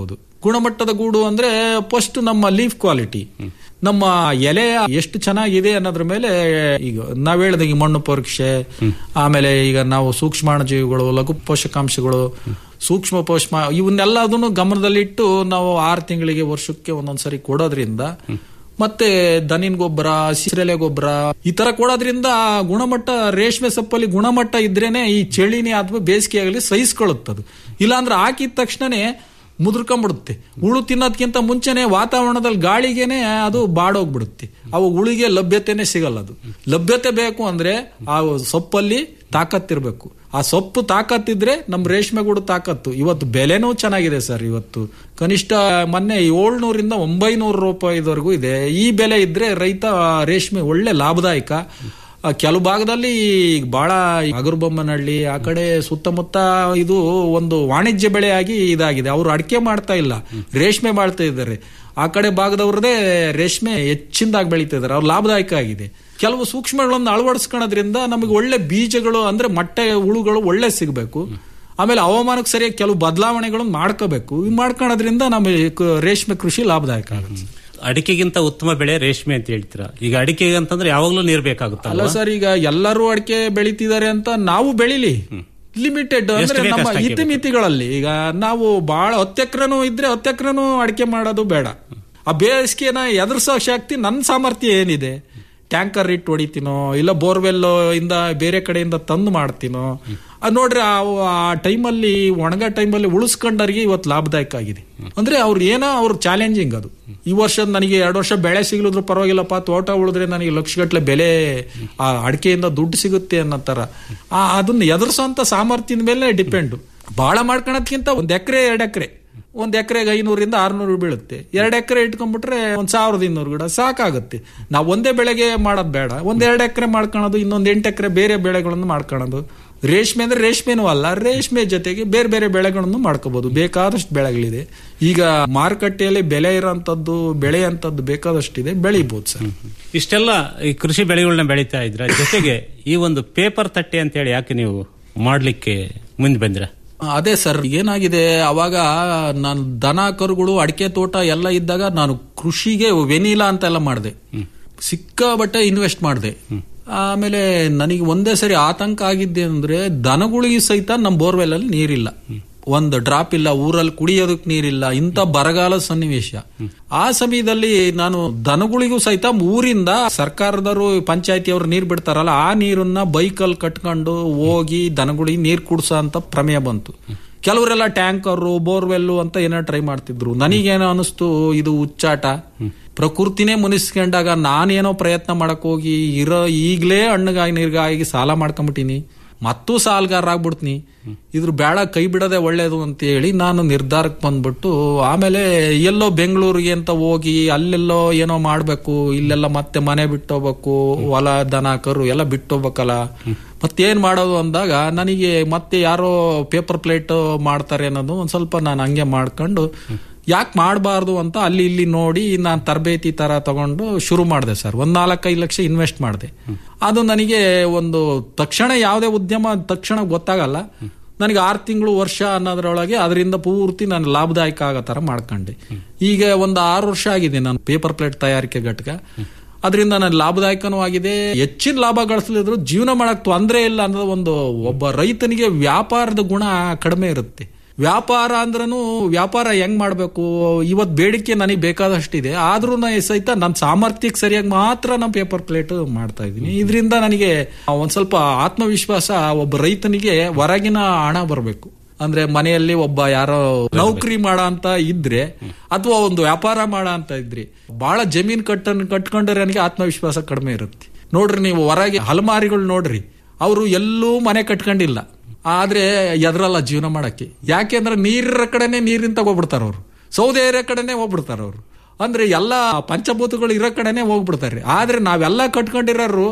ಗುಣಮಟ್ಟದ ಗೂಡು ಅಂದ್ರೆ ಫಸ್ಟ್ ನಮ್ಮ ಲೀಫ್ ಕ್ವಾಲಿಟಿ ನಮ್ಮ ಎಲೆ ಎಷ್ಟು ಚೆನ್ನಾಗಿದೆ ಅನ್ನೋದ್ರ ಮೇಲೆ ಈಗ ನಾವ್ ಹೇಳಿದ ಈ ಮಣ್ಣು ಪರೀಕ್ಷೆ ಆಮೇಲೆ ಈಗ ನಾವು ಸೂಕ್ಷ್ಮಾಣುಜೀವಿಗಳು ಲಘು ಪೋಷಕಾಂಶಗಳು ಸೂಕ್ಷ್ಮ ಪೋಷಮ ಇವನ್ನೆಲ್ಲದನ್ನು ಗಮನದಲ್ಲಿಟ್ಟು ನಾವು ಆರು ತಿಂಗಳಿಗೆ ವರ್ಷಕ್ಕೆ ಒಂದೊಂದ್ಸರಿ ಕೊಡೋದ್ರಿಂದ ಮತ್ತೆ ದನಿನ್ ಗೊಬ್ಬರ ಸಿರೆಲೆ ಗೊಬ್ಬರ ಈ ತರ ಕೊಡೋದ್ರಿಂದ ಗುಣಮಟ್ಟ ರೇಷ್ಮೆ ಸೊಪ್ಪಲ್ಲಿ ಗುಣಮಟ್ಟ ಇದ್ರೇನೆ ಈ ಚಳಿನೇ ಅಥವಾ ಬೇಸಿಗೆ ಆಗಲಿ ಸಹಿಸ್ಕೊಳ್ಳುತ್ತದು ಇಲ್ಲಾಂದ್ರೆ ಹಾಕಿದ ತಕ್ಷಣನೇ ಮುದುರ್ಕೊಂಡ್ಬಿಡುತ್ತೆ ಹುಳು ತಿನ್ನೋದ್ಕಿಂತ ಮುಂಚೆನೆ ವಾತಾವರಣದಲ್ಲಿ ಗಾಳಿಗೆನೆ ಅದು ಬಾಡೋಗ್ಬಿಡುತ್ತೆ ಅವು ಹುಳಿಗೆ ಲಭ್ಯತೆನೆ ಸಿಗಲ್ಲ ಅದು ಲಭ್ಯತೆ ಬೇಕು ಅಂದ್ರೆ ಆ ಸೊಪ್ಪಲ್ಲಿ ತಾಕತ್ತಿರ್ಬೇಕು ಆ ಸೊಪ್ಪು ತಾಕತ್ತಿದ್ರೆ ನಮ್ ರೇಷ್ಮೆ ಗೂಡು ತಾಕತ್ತು ಇವತ್ತು ಬೆಲೆನೂ ಚೆನ್ನಾಗಿದೆ ಸರ್ ಇವತ್ತು ಕನಿಷ್ಠ ಮೊನ್ನೆ ಏಳ್ನೂರಿಂದ ಒಂಬೈನೂರು ರೂಪಾಯಿವರೆಗೂ ಇದೆ ಈ ಬೆಲೆ ಇದ್ರೆ ರೈತ ರೇಷ್ಮೆ ಒಳ್ಳೆ ಲಾಭದಾಯಕ ಆ, ಕೆಲವು ಭಾಗದಲ್ಲಿ ಈಗ ಬಹಳ ಅಗರ್ಬೊಮ್ಮನಹಳ್ಳಿ ಆ ಕಡೆ ಸುತ್ತಮುತ್ತ ಇದು ಒಂದು ವಾಣಿಜ್ಯ ಬೆಳೆಯಾಗಿ ಇದಾಗಿದೆ ಅವರು ಅಡಿಕೆ ಮಾಡ್ತಾ ಇಲ್ಲ ರೇಷ್ಮೆ ಮಾಡ್ತಾ ಇದ್ದಾರೆ ಆ ಕಡೆ ಭಾಗದವ್ರದೇ ರೇಷ್ಮೆ ಹೆಚ್ಚಿನದಾಗಿ ಬೆಳೀತಾ ಇದ್ದಾರೆ ಅವ್ರು ಲಾಭದಾಯಕ ಆಗಿದೆ ಕೆಲವು ಸೂಕ್ಷ್ಮಗಳನ್ನು ಅಳವಡಿಸ್ಕೊಳ್ಳೋದ್ರಿಂದ ನಮಗೆ ಒಳ್ಳೆ ಬೀಜಗಳು ಅಂದ್ರೆ ಮೊಟ್ಟೆ ಹುಳುಗಳು ಒಳ್ಳೆ ಸಿಗಬೇಕು ಆಮೇಲೆ ಹವಾಮಾನಕ್ಕೆ ಸರಿಯಾಗಿ ಕೆಲವು ಬದಲಾವಣೆಗಳನ್ನು ಮಾಡ್ಕೋಬೇಕು ಇವ್ ಮಾಡ್ಕೊಳ್ಳೋದ್ರಿಂದ ನಮಗೆ ಕ- ರೇಷ್ಮೆ ಕೃಷಿ ಲಾಭದಾಯಕ ಆಗುತ್ತೆ ಅಡಿಕೆಗಿಂತ ಉತ್ತಮ ಬೆಳೆ ರೇಷ್ಮೆ ಅಂತ ಹೇಳ್ತೀರಾ ಈಗ ಅಡಿಕೆಗೆ ಅಂತಂದ್ರೆ ಯಾವಾಗ್ಲೂ ನೀರ್ ಅಲ್ಲ ಬೇಕಾಗುತ್ತಲ್ಲ ಸರ್ ಈಗ ಎಲ್ಲರೂ ಅಡಿಕೆ ಬೆಳಿತಿದ್ದಾರೆ ಅಂತ ನಾವು ಬೆಳಿಲಿ ಲಿಮಿಟೆಡ್ ಅಂದ್ರೆ ಎಷ್ಟು ಬೇಕು ನಮ್ಮ ಅಷ್ಟು ಹಾಕಿರ್ಬೇಕು. ಇತಿಮಿತಿಗಳಲ್ಲಿ ಈಗ ನಾವು ಬಹಳ ಹತ್ತು ಎಕರೆನೂ ಇದ್ರೆ ಹತ್ತು ಎಕರೆನೂ ಅಡಿಕೆ ಮಾಡೋದು ಬೇಡ ಆ ಬೇಸಿಗೆನ ಎದುರಿಸೋ ಶಕ್ತಿ ನನ್ನ ಸಾಮರ್ಥ್ಯ ಏನಿದೆ ಟ್ಯಾಂಕರ್ ಇಟ್ಟು ಹೊಡಿತೀನೋ ಇಲ್ಲ ಬೋರ್ವೆಲ್ ಇಂದ ಬೇರೆ ಕಡೆಯಿಂದ ತಂದು ಮಾಡ್ತೀನೋ ಅದ್ ನೋಡ್ರಿ ಆ ಆ ಟೈಮಲ್ಲಿ ಒಣಗ ಟೈಮಲ್ಲಿ ಉಳಿಸ್ಕೊಂಡವ್ರಿಗೆ ಇವತ್ತು ಲಾಭದಾಯಕ ಆಗಿದೆ ಅಂದ್ರೆ ಅವ್ರು ಏನೋ ಅವ್ರ ಚಾಲೆಂಜಿಂಗ್ ಅದು ಈ ವರ್ಷ ನನಗೆ ಎರಡು ವರ್ಷ ಬೆಳೆ ಸಿಗ್ಲಿದ್ರು ಪರವಾಗಿಲ್ಲಪ್ಪ ತೋಟ ಉಳಿದ್ರೆ ನನಗೆ ಲಕ್ಷಗಟ್ಲೆ ಬೆಲೆ ಆ ಅಡಿಕೆಯಿಂದ ದುಡ್ಡು ಸಿಗುತ್ತೆ ಅನ್ನೋ ತರ ಆ ಅದನ್ನ ಎದುರಿಸೋಂತ ಸಾಮರ್ಥ್ಯದ ಮೇಲೆ ಡಿಪೆಂಡ್ ಬಹಳ ಮಾಡ್ಕೊಳೋದ್ಕಿಂತ ಒಂದ್ ಎಕರೆ ಎರಡು ಎಕರೆ ಒಂದ್ ಎಕರೆಗೆ ಐನೂರಿಂದ ಆರ್ನೂರು ಬೀಳುತ್ತೆ ಎರಡು ಎಕರೆ ಇಟ್ಕೊಂಡ್ಬಿಟ್ರೆ ಒಂದ್ ಸಾವಿರದ ಇನ್ನೂರು ಗಿಡ ಸಾಕಾಗುತ್ತೆ ನಾವು ಒಂದೇ ಬೆಳೆಗೆ ಮಾಡೋದು ಬೇಡ ಒಂದ್ ಎರಡು ಎಕರೆ ಮಾಡ್ಕೊಳೋದು ಇನ್ನೊಂದ್ ಎಂಟು ಎಕರೆ ಬೇರೆ ಬೆಳೆಗಳನ್ನು ಮಾಡ್ಕೊಳೋದು ರೇಷ್ಮೆ ಅಂದ್ರೆ ರೇಷ್ಮೆನೂ ಅಲ್ಲ ರೇಷ್ಮೆ ಜೊತೆಗೆ ಬೇರೆ ಬೇರೆ ಬೆಳೆಗಳನ್ನು ಮಾಡ್ಕೋಬಹುದು ಬೇಕಾದಷ್ಟು ಬೆಳೆಗಳಿದೆ ಈಗ ಮಾರುಕಟ್ಟೆಯಲ್ಲಿ ಬೆಲೆ ಇರೋಂಥದ್ದು ಬೆಳೆ ಅಂತದ್ದು ಬೇಕಾದಷ್ಟಿದೆ ಬೆಳಿಬಹುದು ಸರ್ ಇಷ್ಟೆಲ್ಲ ಈ ಕೃಷಿ ಬೆಳೆಗಳನ್ನ ಬೆಳೀತಾ ಇದ್ರ ಜೊತೆಗೆ ಈ ಒಂದು ಪೇಪರ್ ತಟ್ಟೆ ಅಂತ ಹೇಳಿ ಯಾಕೆ ನೀವು ಮಾಡ್ಲಿಕ್ಕೆ ಮುಂದೆ ಬಂದ್ರ ಅದೇ ಸರ್ ಏನಾಗಿದೆ ಅವಾಗ ನಾನು ದನ ಕರುಗಳು ಅಡಿಕೆ ತೋಟ ಎಲ್ಲ ಇದ್ದಾಗ ನಾನು ಕೃಷಿಗೆ ವೆನಿಲಾ ಅಂತೆಲ್ಲ ಮಾಡಿದೆ ಸಿಕ್ಕಾಬಟ್ಟೆ ಇನ್ವೆಸ್ಟ್ ಮಾಡಿದೆ ಆಮೇಲೆ ನನಗೆ ಒಂದೇ ಸರಿ ಆತಂಕ ಆಗಿದ್ದೆ ಅಂದ್ರೆ ದನಗಳಿಗೆ ಸಹಿತ ನಮ್ಮ ಬೋರ್ವೆಲ್ ಅಲ್ಲಿ ನೀರಿಲ್ಲ ಒಂದು ಡ್ರಾಪ್ ಇಲ್ಲ ಊರಲ್ಲಿ ಕುಡಿಯೋದಕ್ಕೆ ನೀರಿಲ್ಲ ಇಂಥ ಬರಗಾಲ ಸನ್ನಿವೇಶ ಆ ಸಮಯದಲ್ಲಿ ನಾನು ದನಗಳಿಗೂ ಸಹಿತ ಊರಿಂದ ಸರ್ಕಾರದವರು ಪಂಚಾಯತಿಯವರು ನೀರು ಬಿಡ್ತಾರಲ್ಲ ಆ ನೀರನ್ನ ಬೈಕಲ್ಲಿ ಕಟ್ಕೊಂಡು ಹೋಗಿ ದನಗಳಿಗೆ ನೀರು ಕುಡ್ಸೋ ಅಂತ ಪ್ರಮೇಯ ಬಂತು ಕೆಲವರೆಲ್ಲ ಟ್ಯಾಂಕರು ಬೋರ್ವೆಲ್ಲು ಅಂತ ಏನೋ ಟ್ರೈ ಮಾಡ್ತಿದ್ರು ನನಗೇನೋ ಅನಿಸ್ತು ಇದು ಹುಚ್ಚಾಟ ಪ್ರಕೃತಿನೇ ಮುನಿಸ್ಕೊಂಡಾಗ ನಾನೇನೋ ಪ್ರಯತ್ನ ಮಾಡಕ್ ಹೋಗಿ ಇರೋ ಈಗಲೇ ಹಣ್ಣಗಾಗಿ ನೀರ್ಗಾಗಿ ಸಾಲ ಮಾಡ್ಕೊಂಬಿಟ್ಟಿನಿ ಮತ್ತೂ ಸಾಲಗಾರ ಆಗ್ಬಿಡ್ತೀನಿ ಇದ್ರ ಬೇಡ ಕೈ ಬಿಡೋದೇ ಒಳ್ಳೇದು ಅಂತ ಹೇಳಿ ನಾನು ನಿರ್ಧಾರಕ್ಕೆ ಬಂದ್ಬಿಟ್ಟು ಆಮೇಲೆ ಎಲ್ಲೋ ಬೆಂಗಳೂರಿಗೆ ಅಂತ ಹೋಗಿ ಅಲ್ಲೆಲ್ಲೋ ಏನೋ ಮಾಡ್ಬೇಕು ಇಲ್ಲೆಲ್ಲ ಮತ್ತೆ ಮನೆ ಬಿಟ್ಟು ಹೋಗ್ಬೇಕು ಹೊಲ ದನ ಕರು ಎಲ್ಲ ಬಿಟ್ಟು ಹೋಗ್ಬೇಕಲ್ಲ ಮತ್ತೇನ್ ಮಾಡೋದು ಅಂದಾಗ ನನಗೆ ಮತ್ತೆ ಯಾರೋ ಪೇಪರ್ ಪ್ಲೇಟ್ ಮಾಡ್ತಾರೆ ಅನ್ನೋದು ಒಂದ್ ಸ್ವಲ್ಪ ನಾನು ಹಂಗೆ ಮಾಡ್ಕೊಂಡು ಯಾಕೆ ಮಾಡಬಾರ್ದು ಅಂತ ಅಲ್ಲಿ ಇಲ್ಲಿ ನೋಡಿ ನಾನು ತರಬೇತಿ ತರ ತಗೊಂಡು ಶುರು ಮಾಡಿದೆ ಸರ್ ಒಂದ್ ನಾಲ್ಕೈದು ಲಕ್ಷ ಇನ್ವೆಸ್ಟ್ ಮಾಡಿದೆ ಅದು ನನಗೆ ಒಂದು ತಕ್ಷಣ ಯಾವುದೇ ಉದ್ಯಮ ತಕ್ಷಣ ಗೊತ್ತಾಗಲ್ಲ ನನಗೆ ಆರು ತಿಂಗಳು ವರ್ಷ ಅನ್ನೋದ್ರೊಳಗೆ ಅದರಿಂದ ಪೂರ್ತಿ ನಾನು ಲಾಭದಾಯಕ ಆಗೋ ತರ ಮಾಡ್ಕೊಂಡೆ ಈಗ ಒಂದು ಆರು ವರ್ಷ ಆಗಿದೆ ನಾನು ಪೇಪರ್ ಪ್ಲೇಟ್ ತಯಾರಿಕೆ ಘಟಕ ಅದರಿಂದ ನಾನು ಲಾಭದಾಯಕನೂ ಆಗಿದೆ ಹೆಚ್ಚಿನ ಲಾಭ ಗಳಿಸಲಿದ್ರು ಜೀವನ ಮಾಡಕ್ ತೊಂದರೆ ಇಲ್ಲ ಅನ್ನೋದು ಒಂದು ಒಬ್ಬ ರೈತನಿಗೆ ವ್ಯಾಪಾರದ ಗುಣ ಕಡಿಮೆ ಇರುತ್ತೆ ವ್ಯಾಪಾರ ಅಂದ್ರೂ ವ್ಯಾಪಾರ ಹೆಂಗ್ ಮಾಡ್ಬೇಕು ಇವತ್ ಬೇಡಿಕೆ ನನಗೆ ಬೇಕಾದಷ್ಟಿದೆ ಆದ್ರೂ ಸಹಿತ ನನ್ನ ಸಾಮರ್ಥ್ಯಕ್ಕೆ ಸರಿಯಾಗಿ ಮಾತ್ರ ನಾನು ಪೇಪರ್ ಪ್ಲೇಟ್ ಮಾಡ್ತಾ ಇದ್ದೀನಿ ಇದರಿಂದ ನನಗೆ ಒಂದ್ ಸ್ವಲ್ಪ ಆತ್ಮವಿಶ್ವಾಸ ಒಬ್ಬ ರೈತನಿಗೆ ಹೊರಗಿನ ಹಣ ಬರಬೇಕು ಅಂದ್ರೆ ಮನೆಯಲ್ಲಿ ಒಬ್ಬ ಯಾರೋ ನೌಕರಿ ಮಾಡ ಅಂತ ಇದ್ರೆ ಅಥವಾ ಒಂದು ವ್ಯಾಪಾರ ಮಾಡ ಅಂತ ಇದ್ರಿ ಬಹಳ ಜಮೀನ್ ಕಟ್ಟ ಕಟ್ಕೊಂಡ್ರೆ ನನಗೆ ಆತ್ಮವಿಶ್ವಾಸ ಕಡಿಮೆ ಇರುತ್ತೆ ನೋಡ್ರಿ ನೀವು ಹೊರಗೆ ಹಲಮಾರಿಗಳು ನೋಡ್ರಿ ಅವರು ಎಲ್ಲೂ ಮನೆ ಕಟ್ಕೊಂಡಿಲ್ಲ ಆದ್ರೆ ಎದ್ರಲ್ಲ ಜೀವನ ಮಾಡಕ್ಕೆ ಯಾಕೆಂದ್ರೆ ನೀರಿರ ಕಡೆನೆ ನೀರಿನ ತಗೋಬಿಡ್ತಾರ ಅವ್ರು ಸೌದೆ ಇರೋ ಕಡೆನೆ ಹೋಗ್ಬಿಡ್ತಾರ ಅವ್ರು ಅಂದ್ರೆ ಎಲ್ಲ ಪಂಚಭೂತಗಳು ಇರೋ ಕಡೆನೆ ಹೋಗ್ಬಿಡ್ತಾರೆ ಆದ್ರೆ ನಾವೆಲ್ಲ ಕಟ್ಕೊಂಡಿರೋರು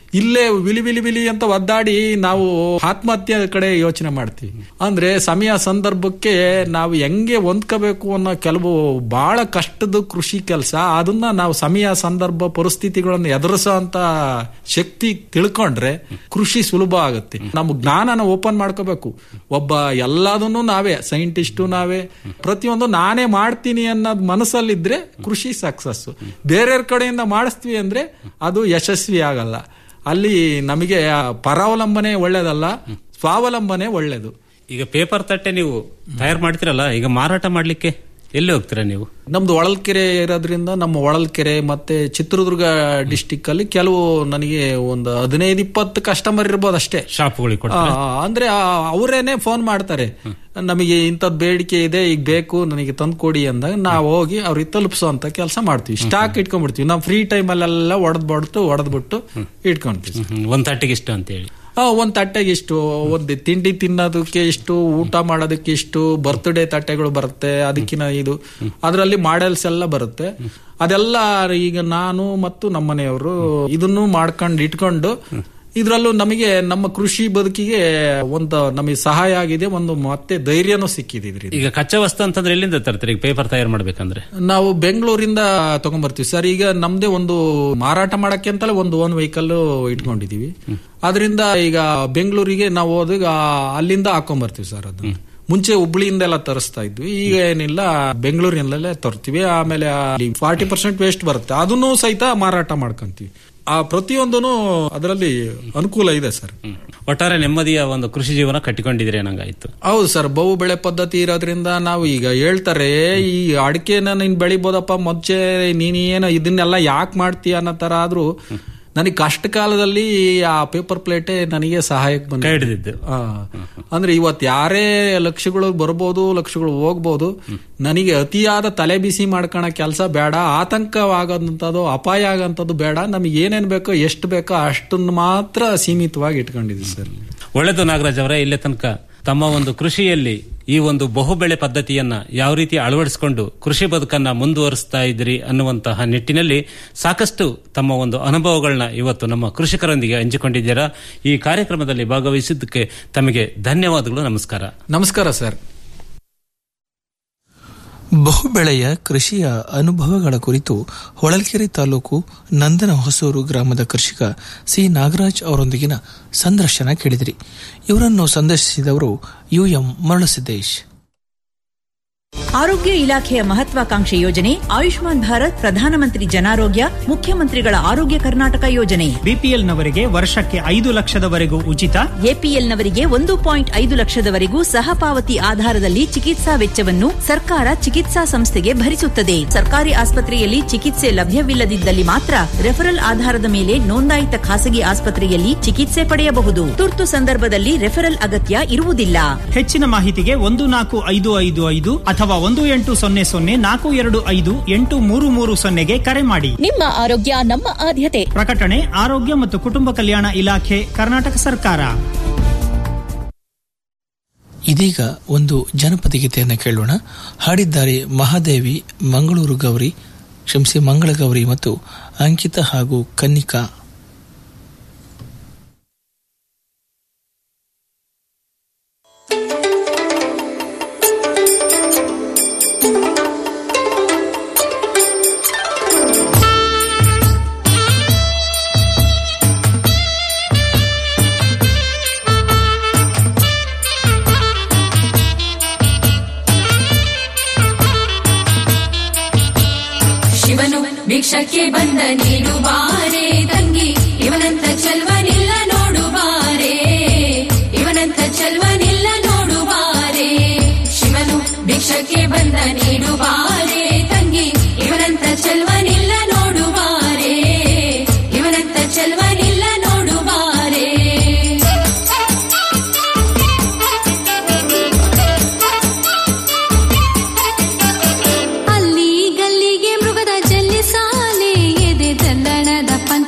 ಇಲ್ಲೇ ವಿಲಿ ವಿಲಿ ವಿಲಿ ಅಂತ ಒದ್ದಾಡಿ ನಾವು ಆತ್ಮಹತ್ಯೆ ಕಡೆ ಯೋಚನೆ ಮಾಡ್ತೀವಿ ಅಂದ್ರೆ ಸಮಯ ಸಂದರ್ಭಕ್ಕೆ ನಾವು ಹೆಂಗೆ ಹೊಂದ್ಕೋಬೇಕು ಅನ್ನೋ ಕೆಲವು ಬಹಳ ಕಷ್ಟದ ಕೃಷಿ ಕೆಲಸ ಅದನ್ನ ನಾವು ಸಮಯ ಸಂದರ್ಭ ಪರಿಸ್ಥಿತಿಗಳನ್ನು ಎದುರಿಸೋ ಅಂತ ಶಕ್ತಿ ತಿಳ್ಕೊಂಡ್ರೆ ಕೃಷಿ ಸುಲಭ ಆಗುತ್ತೆ ನಮ್ಮ ಜ್ಞಾನನ ಓಪನ್ ಮಾಡ್ಕೋಬೇಕು ಒಬ್ಬ ಎಲ್ಲದನ್ನು ನಾವೇ ಸೈಂಟಿಸ್ಟು ನಾವೇ ಪ್ರತಿಯೊಂದು ನಾನೇ ಮಾಡ್ತೀನಿ ಅನ್ನೋದು ಮನಸ್ಸಲ್ಲಿದ್ರೆ ಕೃಷಿ ಸಕ್ಸಸ್ ಬೇರೆಯವ್ರ ಕಡೆಯಿಂದ ಮಾಡಿಸ್ತೀವಿ ಅಂದ್ರೆ ಅದು ಯಶಸ್ವಿ ಆಗಲ್ಲ ಅಲ್ಲಿ ನಮಗೆ ಪರಾವಲಂಬನೆ ಒಳ್ಳೇದಲ್ಲ ಸ್ವಾವಲಂಬನೆ ಒಳ್ಳೇದು ಈಗ ಪೇಪರ್ ತಟ್ಟೆ ನೀವು ತಯಾರು ಮಾಡ್ತೀರಲ್ಲ ಈಗ ಮಾರಾಟ ಮಾಡ್ಲಿಕ್ಕೆ ಎಲ್ಲಿ ಹೋಗ್ತೀರಾ ನೀವು ನಮ್ದು ಹೊಳಲ್ಕೆರೆ ಇರೋದ್ರಿಂದ ನಮ್ಮ ಹೊಳಲ್ಕೆರೆ ಮತ್ತೆ ಚಿತ್ರದುರ್ಗ ಡಿಸ್ಟಿಕ್ ಅಲ್ಲಿ ಕೆಲವು ನನಗೆ ಒಂದು ಹದಿನೈದು ಇಪ್ಪತ್ತು ಕಸ್ಟಮರ್ ಇರ್ಬೋದು ಅಷ್ಟೇ ಶಾಪ್ಗಳಿಗೆ ಆ, ಅಂದ್ರೆ ಆ, ಅವರೇನೆ ಫೋನ್ ಮಾಡ್ತಾರೆ ನಮಗೆ ಇಂಥದ್ ಬೇಡಿಕೆ ಇದೆ ಈಗ ಬೇಕು ನನಗೆ ತಂದು ಕೊಡಿ ಅಂದಾಗ ನಾವು ಹೋಗಿ ಅವ್ರಿಗೆ ತಲುಪಿಸೋ ಅಂತ ಕೆಲಸ ಮಾಡ್ತೀವಿ ಸ್ಟಾಕ್ ಇಟ್ಕೊಂಡ್ಬಿಡ್ತೀವಿ ನಾವು ಫ್ರೀ ಟೈಮ್ ಅಲ್ಲೆಲ್ಲ ಒಡೆದ್ಬಿಟ್ಟು ಒಡೆದ್ಬಿಟ್ಟು ಇಟ್ಕೊಂತೀವಿ ಒಂದ್ ತಟ್ಟೆಗೆ ಇಷ್ಟ ಅಂತ ಹೇಳಿ ಆ, ಒಂದ್ ತಟ್ಟೆಗೆ ಇಷ್ಟು ಒಂದು ತಿಂಡಿ ತಿನ್ನೋದಕ್ಕೆ ಇಷ್ಟು ಊಟ ಮಾಡೋದಕ್ಕೆ ಇಷ್ಟು ಬರ್ತ್ಡೇ ತಟ್ಟೆಗಳು ಬರುತ್ತೆ ಅದಕ್ಕಿನ ಇದು ಅದರಲ್ಲಿ ಮಾಡೆಲ್ಸ್ ಎಲ್ಲ ಬರುತ್ತೆ ಅದೆಲ್ಲ ಈಗ ನಾನು ಮತ್ತು ನಮ್ಮನೆಯವರು ಇದನ್ನು ಮಾಡ್ಕೊಂಡು ಇಟ್ಕೊಂಡು ಇದ್ರಲ್ಲೂ ನಮಗೆ ನಮ್ಮ ಕೃಷಿ ಬದುಕಿಗೆ ಒಂದು ನಮಗೆ ಸಹಾಯ ಆಗಿದೆ ಒಂದು ಮತ್ತೆ ಧೈರ್ಯನೂ ಸಿಕ್ಕಿದೆ ಇದ್ರಿಂದ ಈಗ ಕಚ್ಚಾ ವಸ್ತು ಅಂತಂದ್ರೆ ಎಲ್ಲಿಂದ ತರ್ತೀರಿ ಈಗ ಪೇಪರ್ ತಯಾರು ಮಾಡ್ಬೇಕಂದ್ರೆ ನಾವು ಬೆಂಗಳೂರಿಂದ ತಗೊಂಡ್ಬರ್ತೀವಿ ಸರ್ ಈಗ ನಮ್ದೇ ಒಂದು ಮಾರಾಟ ಮಾಡಕ್ಕೆ ಅಂತಲೇ ಒಂದು ಓನ್ ವೆಹಿಕಲ್ ಇಟ್ಕೊಂಡಿದೀವಿ ಅದರಿಂದ ಈಗ ಬೆಂಗಳೂರಿಗೆ ನಾವು ಹೋದಾಗ ಅಲ್ಲಿಂದ ಹಾಕೊಂಡ್ಬರ್ತೀವಿ ಸರ್ ಅದನ್ನ ಮುಂಚೆ ಹುಬ್ಳಿಯಿಂದ ಎಲ್ಲ ತರಿಸ್ತಾ ಇದ್ವಿ ಈಗ ಏನಿಲ್ಲ ಬೆಂಗಳೂರಿನಲ್ಲೇ ತರ್ತೀವಿ ಆಮೇಲೆ ಫಾರ್ಟಿ ಪರ್ಸೆಂಟ್ ವೇಸ್ಟ್ ಬರುತ್ತೆ ಅದನ್ನು ಸಹಿತ ಮಾರಾಟ ಮಾಡ್ಕೊಂತೀವಿ ಆ ಪ್ರತಿಯೊಂದೂ ಅದರಲ್ಲಿ ಅನುಕೂಲ ಇದೆ ಸರ್ ಒಟ್ಟಾರೆ ನೆಮ್ಮದಿಯ ಒಂದು ಕೃಷಿ ಜೀವನ ಕಟ್ಟಿಕೊಂಡಿದ್ರೆ ನಂಗಾಯ್ತು ಹೌದು ಸರ್ ಬಹು ಬೆಳೆ ಪದ್ಧತಿ ಇರೋದ್ರಿಂದ ನಾವು ಈಗ ಹೇಳ್ತಾರೆ ಈ ಅಡಿಕೆನ ನೀನ್ ಬೆಳಿಬೋದಪ್ಪ ಮುಂಚೆ ನೀನೇನು ಇದನ್ನೆಲ್ಲ ಯಾಕೆ ಮಾಡ್ತೀಯ ಅನ್ನೋ ತರ ಆದ್ರೂ ನನಗೆ ಕಷ್ಟ ಕಾಲದಲ್ಲಿ ಆ ಪೇಪರ್ ಪ್ಲೇಟೇ ನನಗೆ ಸಹಾಯಕ್ಕೆ ಬಂದ ಹಿಡಿದಿದ್ದು ಅಂದ್ರೆ ಇವತ್ತು ಯಾರೇ ಲಕ್ಷಗಳು ಬರ್ಬೋದು ಲಕ್ಷಗಳು ಹೋಗ್ಬೋದು ನನಗೆ ಅತಿಯಾದ ತಲೆ ಬಿಸಿ ಮಾಡ್ಕೊಳೋ ಕೆಲಸ ಬೇಡ ಆತಂಕವಾಗಂಥದ್ದು ಅಪಾಯ ಆಗಂಥದ್ದು ಬೇಡ ನಮಗೆ ಏನೇನ್ ಬೇಕೋ ಎಷ್ಟು ಬೇಕೋ ಅಷ್ಟನ್ನು ಮಾತ್ರ ಸೀಮಿತವಾಗಿ ಇಟ್ಕೊಂಡಿದ್ದೀವಿ ಸರ್ ಒಳ್ಳೆದು ನಾಗರಾಜ್ ಅವರೇ ಇಲ್ಲೇ ತನಕ ತಮ್ಮ ಒಂದು ಕೃಷಿಯಲ್ಲಿ ಈ ಒಂದು ಬಹುಬೆಳೆ ಪದ್ಧತಿಯನ್ನ ಯಾವ ರೀತಿ ಅಳವಡಿಸಿಕೊಂಡು ಕೃಷಿ ಬದುಕನ್ನ ಮುಂದುವರಿಸ್ತಾ ಇದ್ರಿ ಅನ್ನುವಂತಹ ನಿಟ್ಟಿನಲ್ಲಿ ಸಾಕಷ್ಟು ತಮ್ಮ ಒಂದು ಅನುಭವಗಳನ್ನ ಇವತ್ತು ನಮ್ಮ ಕೃಷಿಕರೊಂದಿಗೆ ಹಂಚಿಕೊಂಡಿದ್ದೀರಾ ಈ ಕಾರ್ಯಕ್ರಮದಲ್ಲಿ ಭಾಗವಹಿಸಿದ್ದಕ್ಕೆ ತಮಗೆ ಧನ್ಯವಾದಗಳು ನಮಸ್ಕಾರ ನಮಸ್ಕಾರ ಸರ್ ಬಹುಬೆಳೆಯ ಕೃಷಿಯ ಅನುಭವಗಳ ಕುರಿತು ಹೊಳಲ್ಕೆರೆ ತಾಲೂಕು ನಂದನ ಹೊಸೂರು ಗ್ರಾಮದ ಕೃಷಿಕ ಸಿ ನಾಗರಾಜ್ ಅವರೊಂದಿಗಿನ ಸಂದರ್ಶನ ಕೇಳಿದಿರಿ ಇವರನ್ನು ಸಂದರ್ಶಿಸಿದವರು ಯುಎಂ ಮರಳಸಿದ್ದೇಶ್ ಆರೋಗ್ಯ ಇಲಾಖೆಯ ಮಹತ್ವಾಕಾಂಕ್ಷೆ ಯೋಜನೆ ಆಯುಷ್ಮಾನ್ ಭಾರತ್ ಪ್ರಧಾನಮಂತ್ರಿ ಜನಾರೋಗ್ಯ ಮುಖ್ಯಮಂತ್ರಿಗಳ ಆರೋಗ್ಯ ಕರ್ನಾಟಕ ಯೋಜನೆ ಬಿಪಿಎಲ್ನವರಿಗೆ ವರ್ಷಕ್ಕೆ ಐದು ಲಕ್ಷದವರೆಗೂ ಉಚಿತ ಎಪಿಎಲ್ನವರಿಗೆ ಒಂದು ಪಾಯಿಂಟ್ ಐದು ಲಕ್ಷದವರೆಗೂ ಸಹಪಾವತಿ ಆಧಾರದಲ್ಲಿ ಚಿಕಿತ್ಸಾ ವೆಚ್ಚವನ್ನು ಸರ್ಕಾರ ಚಿಕಿತ್ಸಾ ಸಂಸ್ಥೆಗೆ ಭರಿಸುತ್ತದೆ ಸರ್ಕಾರಿ ಆಸ್ಪತ್ರೆಯಲ್ಲಿ ಚಿಕಿತ್ಸೆ ಲಭ್ಯವಿಲ್ಲದಿದ್ದಲ್ಲಿ ಮಾತ್ರ ರೆಫರಲ್ ಆಧಾರದ ಮೇಲೆ ನೋಂದಾಯಿತ ಖಾಸಗಿ ಆಸ್ಪತ್ರೆಯಲ್ಲಿ ಚಿಕಿತ್ಸೆ ಪಡೆಯಬಹುದು ತುರ್ತು ಸಂದರ್ಭದಲ್ಲಿ ರೆಫರಲ್ ಅಗತ್ಯ ಇರುವುದಿಲ್ಲ ಹೆಚ್ಚಿನ ಮಾಹಿತಿಗೆ ಒಂದು ನಾಲ್ಕು ಐದು ಐದು ಐದು ಅಥವಾ ಒಂದು ಎಂಟು ಸೊನ್ನೆ ಸೊನ್ನೆ ನಾಲ್ಕು ಎರಡು ಐದು ಎಂಟು ಮೂರು ಮೂರು ಸೊನ್ನೆಗೆ ಕರೆ ಮಾಡಿ ನಿಮ್ಮ ಆರೋಗ್ಯ ನಮ್ಮ ಆದ್ಯತೆ ಪ್ರಕಟಣೆ ಆರೋಗ್ಯ ಮತ್ತು ಕುಟುಂಬ ಕಲ್ಯಾಣ ಇಲಾಖೆ ಕರ್ನಾಟಕ ಸರ್ಕಾರ ಇದೀಗ ಒಂದು ಜನಪದ ಗೀತೆಯನ್ನು ಕೇಳೋಣ ಹಾಡಿದ್ದಾರೆ ಮಹಾದೇವಿ ಮಂಗಳೂರು ಗೌರಿ ಕ್ಷಮಿಸಿ ಮಂಗಳ ಗೌರಿ ಮತ್ತು ಅಂಕಿತ ಹಾಗೂ ಕನ್ನಿಕಾ ಶಿವನು ಭಿಕ್ಷಕ್ಕೆ ಬಂದ ನೀಡುವಾರೆ ತಂಗಿ ಇವನಂತ ಚಲ್ವನಿಲ್ಲ ನೋಡುವಾರೆ ಇವನಂತ ಚಲ್ವನಿಲ್ಲ ನೋಡುವಾರೆ ಶಿವನು ಭಿಕ್ಷಕ್ಕೆ ಬಂದ ನೀಡುವಾರೆ ತಂಗಿ ಇವನಂತ ಚಲ್ವನಿಲ್ಲ ನೋಡುವಾರೆ ಇವನಂತ ಚಲ್ವನಿಲ್ಲ ನೋಡುವಾರೆ ಅಲ್ಲಿ ಗಲ್ಲಿಗೆ ಮೃಗದ ಜಲ್ಲಿ ಸಾಲೆ ಎದೆ ತಂದಣದ ಪಂಚ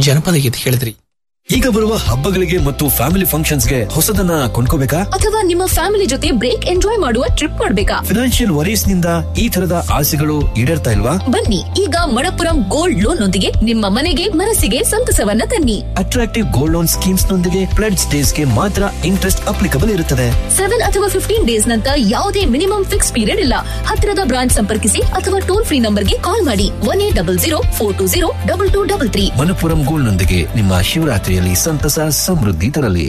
ಜನಪದ ಗೀತೆ ಕೇಳಿದ್ರಿ ಈಗ ಬರುವ ಹಬ್ಬಗಳಿಗೆ ಮತ್ತು ಫ್ಯಾಮಿಲಿ ಫಂಕ್ಷನ್ಸ್ಗೆ ಹೊಸದನ್ನ ಕೊಂಡ್ಕೋಬೇಕಾ ಅಥವಾ ನಿಮ್ಮ ಫ್ಯಾಮಿಲಿ ಜೊತೆ ಬ್ರೇಕ್ ಎಂಜಾಯ್ ಮಾಡುವ ಟ್ರಿಪ್ ಮಾಡ್ಬೇಕಾ ಫಿನಾನ್ಷಿಯಲ್ ವರೀಸ್ ನಿಂದ ಈ ತರದ ಆಸೆಗಳು ಈಡೇರ್ತಾ ಇಲ್ವಾ ಬನ್ನಿ ಈಗ ಮಣಪುರಂ ಗೋಲ್ಡ್ ಲೋನ್ ನೊಂದಿಗೆ ನಿಮ್ಮ ಮನೆಗೆ ಮನಸ್ಸಿಗೆ ಸಂತಸವನ್ನ ತನ್ನಿ ಅಟ್ರಾಕ್ಟಿವ್ ಗೋಲ್ಡ್ ಲೋನ್ ಸ್ಕೀಮ್ಸ್ ನೊಂದಿಗೆ ಪ್ಲೆಡ್ ಡೇಸ್ ಗೆ ಮಾತ್ರ ಇಂಟ್ರೆಸ್ಟ್ ಅಪ್ಲಿಕಬಲ್ ಇರುತ್ತದೆ ಸೆವೆನ್ ಅಥವಾ ಫಿಫ್ಟೀನ್ ಡೇಸ್ ನಂತರ ಯಾವುದೇ ಮಿನಿಮಮ್ ಫಿಕ್ಸ್ ಪೀರಿಯಡ್ ಇಲ್ಲ ಹತ್ತಿರದ ಬ್ರಾಂಚ್ ಸಂಪರ್ಕಿಸಿ ಅಥವಾ ಟೋಲ್ ಫ್ರೀ ನಂಬರ್ಗೆ ಕಾಲ್ ಮಾಡಿ one eight double zero four two zero double two double three Manappuram gold ನೊಂದಿಗೆ ನಿಮ್ಮ ಶಿವರಾತ್ರಿಯಲ್ಲಿ ಸಂತಸ ಸಮೃದ್ಧಿ ತರಲಿ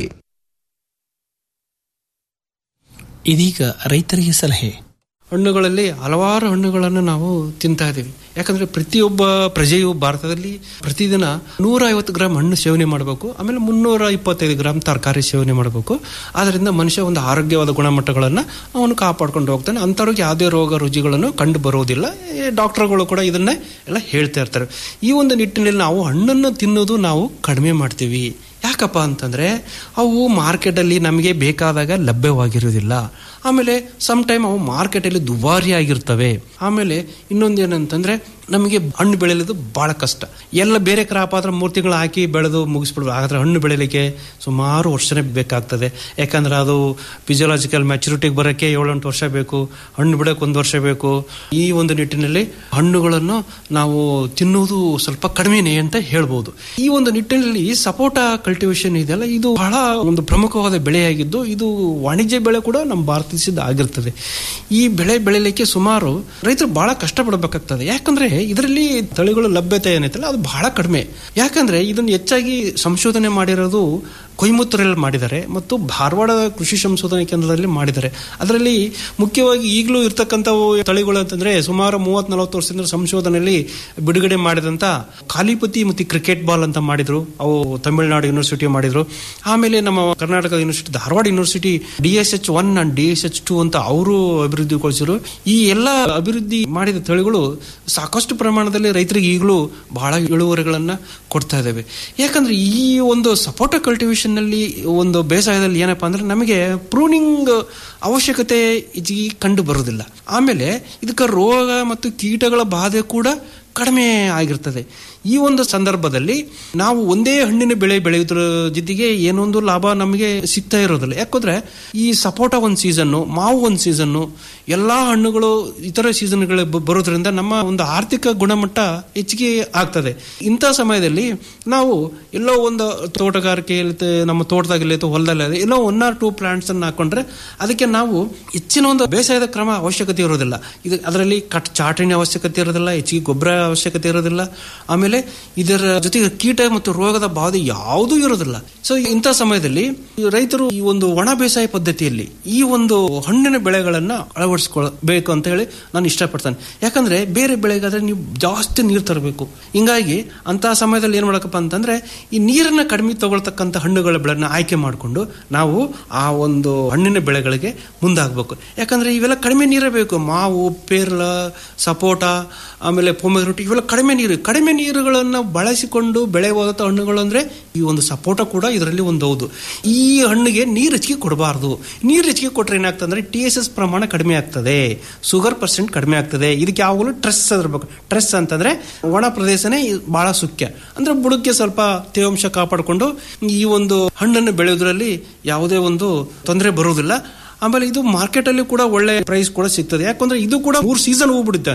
ಇದೀಗ ರೈತರಿಗೆ ಸಲಹೆ ಹಣ್ಣುಗಳಲ್ಲಿ ಹಲವಾರು ಹಣ್ಣುಗಳನ್ನು ನಾವು ತಿಂತಾ ಇದ್ದೀವಿ ಯಾಕಂದ್ರೆ ಪ್ರತಿಯೊಬ್ಬ ಪ್ರಜೆಯು ಭಾರತದಲ್ಲಿ ಪ್ರತಿದಿನ ನೂರ ಐವತ್ತು ಗ್ರಾಮ್ ಹಣ್ಣು ಸೇವನೆ ಮಾಡಬೇಕು ಆಮೇಲೆ ಮುನ್ನೂರ ಇಪ್ಪತ್ತೈದು ಗ್ರಾಮ್ ತರಕಾರಿ ಸೇವನೆ ಮಾಡಬೇಕು ಅದರಿಂದ ಮನುಷ್ಯ ಒಂದು ಆರೋಗ್ಯವಾದ ಗುಣಮಟ್ಟಗಳನ್ನು ಅವನು ಕಾಪಾಡ್ಕೊಂಡು ಹೋಗ್ತಾನೆ ಅಂಥವ್ರಿಗೆ ಯಾವುದೇ ರೋಗ ರುಜಿಗಳನ್ನು ಕಂಡು ಬರೋದಿಲ್ಲ ಈ ಡಾಕ್ಟರ್ಗಳು ಕೂಡ ಇದನ್ನೇ ಎಲ್ಲ ಹೇಳ್ತಾ ಇರ್ತಾರೆ ಈ ಒಂದು ನಿಟ್ಟಿನಲ್ಲಿ ನಾವು ಹಣ್ಣನ್ನು ತಿನ್ನೋದು ನಾವು ಕಡಿಮೆ ಮಾಡ್ತೀವಿ ಯಾಕಪ್ಪ ಅಂತಂದ್ರೆ ಅವು ಮಾರ್ಕೆಟಲ್ಲಿ ನಮಗೆ ಬೇಕಾದಾಗ ಲಭ್ಯವಾಗಿರುವುದಿಲ್ಲ ಆಮೇಲೆ ಸಮ್ ಟೈಮ್ ಅವು ಮಾರ್ಕೆಟಲ್ಲಿ ದುಬಾರಿ ಆಗಿರ್ತವೆ ಆಮೇಲೆ ಇನ್ನೊಂದೇನಂತಂದ್ರೆ ನಮಗೆ ಹಣ್ಣು ಬೆಳೆಯೋದು ಬಹಳ ಕಷ್ಟ ಎಲ್ಲ ಬೇರೆ ಕ್ರಾಪ್ ಆದ್ರೆ ಮೂರು ತಿಂಗಳು ಹಾಕಿ ಬೆಳೆದು ಮುಗಿಸ್ಬಿಡ್ಬೋದು ಆದರೆ ಹಣ್ಣು ಬೆಳೆಯಲಿಕ್ಕೆ ಸುಮಾರು ವರ್ಷನೇ ಬೇಕಾಗ್ತದೆ ಯಾಕಂದ್ರೆ ಅದು ಫಿಸಿಯಲಾಜಿಕಲ್ ಮ್ಯಾಚುರಿಟಿಗೆ ಬರೋಕ್ಕೆ ಏಳೆಂಟು ವರ್ಷ ಬೇಕು ಹಣ್ಣು ಬಿಡೋಕೆ ಒಂದು ವರ್ಷ ಬೇಕು ಈ ಒಂದು ನಿಟ್ಟಿನಲ್ಲಿ ಹಣ್ಣುಗಳನ್ನು ನಾವು ತಿನ್ನುವುದು ಸ್ವಲ್ಪ ಕಡಿಮೆನೇ ಅಂತ ಹೇಳ್ಬೋದು ಈ ಒಂದು ನಿಟ್ಟಿನಲ್ಲಿ ಸಪೋಟ ಕಲ್ಟಿವೇಶನ್ ಇದೆಯಲ್ಲ ಇದು ಬಹಳ ಒಂದು ಪ್ರಮುಖವಾದ ಬೆಳೆಯಾಗಿದ್ದು ಇದು ವಾಣಿಜ್ಯ ಬೆಳೆ ಕೂಡ ನಮ್ಮ ಭಾರತ ದೇಶದ ಆಗಿರ್ತದೆ ಈ ಬೆಳೆ ಬೆಳಿಲಿಕ್ಕೆ ಸುಮಾರು ರೈತರು ಬಹಳ ಕಷ್ಟಪಡಬೇಕಾಗ್ತದೆ ಯಾಕಂದ್ರೆ ಇದರಲ್ಲಿ ತಳಿಗಳ ಲಭ್ಯತೆ ಏನೈತಲ್ಲ ಅದು ಬಹಳ ಕಡಿಮೆ ಯಾಕಂದ್ರೆ ಇದನ್ನು ಹೆಚ್ಚಾಗಿ ಸಂಶೋಧನೆ ಮಾಡಿರೋದು ಕೊಯಮತ್ತೂರಲ್ಲಿ ಮಾಡಿದ್ದಾರೆ ಮತ್ತು ಧಾರವಾಡ ಕೃಷಿ ಸಂಶೋಧನಾ ಕೇಂದ್ರದಲ್ಲಿ ಮಾಡಿದ್ದಾರೆ ಅದರಲ್ಲಿ ಮುಖ್ಯವಾಗಿ ಈಗಲೂ ಇರ್ತಕ್ಕಂಥವು ತಳಿಗಳು ಅಂತಂದ್ರೆ ಸುಮಾರು ಮೂವತ್ ನಲವತ್ತು ವರ್ಷದಿಂದ ಸಂಶೋಧನೆಯಲ್ಲಿ ಬಿಡುಗಡೆ ಮಾಡಿದಂತ ಕಾಲಿಪತಿ ಮತ್ತು ಕ್ರಿಕೆಟ್ ಬಾಲ್ ಅಂತ ಮಾಡಿದ್ರು ಅವು ತಮಿಳುನಾಡು ಯೂನಿವರ್ಸಿಟಿ ಮಾಡಿದ್ರು ಆಮೇಲೆ ನಮ್ಮ Karnataka university Dharwad university D S H one and D S H two ಅಂತ ಅವರು ಅಭಿವೃದ್ಧಿಗೊಳಿಸಿದ್ರು ಈ ಎಲ್ಲ ಅಭಿವೃದ್ಧಿ ಮಾಡಿದ ತಳಿಗಳು ಸಾಕಷ್ಟು ಪ್ರಮಾಣದಲ್ಲಿ ರೈತರಿಗೆ ಈಗಲೂ ಬಹಳ ಇಳುವರಿಗಳನ್ನ ಕೊಡ್ತಾ ಇದ್ದಾವೆ ಯಾಕಂದ್ರೆ ಈ ಒಂದು ಸಪೋಟ ಕಲ್ಟಿವೇಶನ್ ನಲ್ಲಿ ಒಂದು ಬೇಸಾಯದಲ್ಲಿ ಏನಪ್ಪಾ ಅಂದ್ರೆ ನಮಗೆ ಪ್ರೂನಿಂಗ್ ಅವಶ್ಯಕತೆ ಹೆಚ್ಚಿಗೆ ಕಂಡು ಬರುವುದಿಲ್ಲ ಆಮೇಲೆ ಇದಕ್ಕೆ ರೋಗ ಮತ್ತು ಕೀಟಗಳ ಬಾಧೆ ಕೂಡ ಕಡಿಮೆ ಆಗಿರ್ತದೆ ಈ ಒಂದು ಸಂದರ್ಭದಲ್ಲಿ ನಾವು ಒಂದೇ ಹಣ್ಣಿನ ಬೆಳೆ ಬೆಳೆಯೋದ್ರ ಜೊತೆಗೆ ಏನೊಂದು ಲಾಭ ನಮಗೆ ಸಿಗ್ತಾ ಇರೋದಿಲ್ಲ ಯಾಕಂದ್ರೆ ಈ ಸಪೋಟ ಒಂದು ಸೀಸನ್ನು ಮಾವು ಒಂದು ಸೀಸನ್ನು ಎಲ್ಲಾ ಹಣ್ಣುಗಳು ಇತರ ಸೀಸನ್ಗಳು ಬರೋದ್ರಿಂದ ನಮ್ಮ ಒಂದು ಆರ್ಥಿಕ ಗುಣಮಟ್ಟ ಹೆಚ್ಚಿಗೆ ಆಗ್ತದೆ ಇಂಥ ಸಮಯದಲ್ಲಿ ನಾವು ಎಲ್ಲೋ ಒಂದು ತೋಟಗಾರಿಕೆಯಲ್ಲಿ ನಮ್ಮ ತೋಟದಾಗಲಿ ಅಥವಾ ಹೊಲದಲ್ಲಿ ಎಲ್ಲೋ ಒನ್ ಆರ್ ಟೂ ಪ್ಲಾಂಟ್ಸ್ ಅನ್ನು ಹಾಕೊಂಡ್ರೆ ಅದಕ್ಕೆ ನಾವು ಹೆಚ್ಚಿನ ಒಂದು ಬೇಸಾಯದ ಕ್ರಮ ಅವಶ್ಯಕತೆ ಇರೋದಿಲ್ಲ ಇದು ಅದರಲ್ಲಿ ಕಟ್ ಚಾಟಣಿ ಅವಶ್ಯಕತೆ ಇರೋದಿಲ್ಲ ಹೆಚ್ಚಿಗೆ ಗೊಬ್ಬರ ಅವಶ್ಯಕತೆ ಇರೋದಿಲ್ಲ ಆಮೇಲೆ ಇದರ ಜೊತೆಗೆ ಕೀಟ ಮತ್ತು ರೋಗದ ಬಾಧೆ ಯಾವುದೂ ಇರೋದಿಲ್ಲ ಸೊ ಇಂಥ ಸಮಯದಲ್ಲಿ ರೈತರು ಈ ಒಂದು ಒಣ ಬೇಸಾಯ ಪದ್ಧತಿಯಲ್ಲಿ ಈ ಒಂದು ಹಣ್ಣಿನ ಬೆಳೆಗಳನ್ನ ಅಳವಡಿಸ್ಕೊಳ್ಬೇಕು ಅಂತ ಹೇಳಿ ನಾನು ಇಷ್ಟಪಡ್ತೇನೆ ಯಾಕಂದ್ರೆ ಬೇರೆ ಬೆಳೆಗಾದ್ರೆ ನೀವು ಜಾಸ್ತಿ ನೀರು ತರಬೇಕು ಹಿಂಗಾಗಿ ಅಂತ ಸಮಯದಲ್ಲಿ ಏನ್ ಮಾಡಕಪ್ಪ ಅಂತಂದ್ರೆ ಈ ನೀರನ್ನ ಕಡಿಮೆ ತಗೊಳ್ತಕ್ಕಂಥ ಹಣ್ಣುಗಳ ಬೆಳೆನ ಆಯ್ಕೆ ಮಾಡಿಕೊಂಡು ನಾವು ಆ ಒಂದು ಹಣ್ಣಿನ ಬೆಳೆಗಳಿಗೆ ಮುಂದಾಗಬೇಕು ಯಾಕಂದ್ರೆ ಇವೆಲ್ಲ ಕಡಿಮೆ ನೀರೇ ಬೇಕು ಮಾವು ಪೇರ್ಲ ಸಪೋಟ ಆಮೇಲೆ ಪೊಮೆಗ್ರೊಟಿ ಇವೆಲ್ಲ ಕಡಿಮೆ ನೀರು ಕಡಿಮೆ ನೀರುಗಳನ್ನು ಬಳಸಿಕೊಂಡು ಬೆಳೆಯುವಂಥ ಹಣ್ಣುಗಳು ಅಂದ್ರೆ ಈ ಒಂದು ಸಪೋಟ ಕೂಡ ಇದರಲ್ಲಿ ಒಂದು ಹೌದು ಈ ಹಣ್ಣಿಗೆ ನೀರು ಹೆಚ್ಚಿಗೆ ಕೊಡಬಾರ್ದು ನೀರು ಹೆಚ್ಚಿಗೆ ಕೊಟ್ರೆ ಏನಾಗ್ತದೆ ಟಿ ಎಸ್ ಎಸ್ ಪ್ರಮಾಣ ಕಡಿಮೆ ಆಗ್ತದೆ ಶುಗರ್ ಪರ್ಸೆಂಟ್ ಕಡಿಮೆ ಆಗ್ತದೆ ಇದಕ್ಕೆ ಯಾವಾಗಲೂ ಟ್ರೆಸ್ ಇರಬೇಕು ಟ್ರೆಸ್ ಅಂತಂದ್ರೆ ಒಣ ಪ್ರದೇಶನೇ ಬಹಳ ಮುಖ್ಯ ಅಂದ್ರೆ ಬುಡಕ್ಕೆ ಸ್ವಲ್ಪ ತೇವಾಂಶ ಕಾಪಾಡಿಕೊಂಡು ಈ ಒಂದು ಹಣ್ಣನ್ನು ಬೆಳೆಯೋದ್ರಲ್ಲಿ ಯಾವುದೇ ಒಂದು ತೊಂದರೆ ಬರುವುದಿಲ್ಲ ಆಮೇಲೆ ಇದು ಮಾರ್ಕೆಟ್ ಅಲ್ಲಿ ಕೂಡ ಒಳ್ಳೆ ಪ್ರೈಸ್ ಕೂಡ ಸಿಗ್ತದೆ ಯಾಕಂದ್ರೆ ಇದು ಕೂಡ ಮೂರು ಸೀಸನ್ ಹೋಗ್ಬಿಡುತ್ತೆ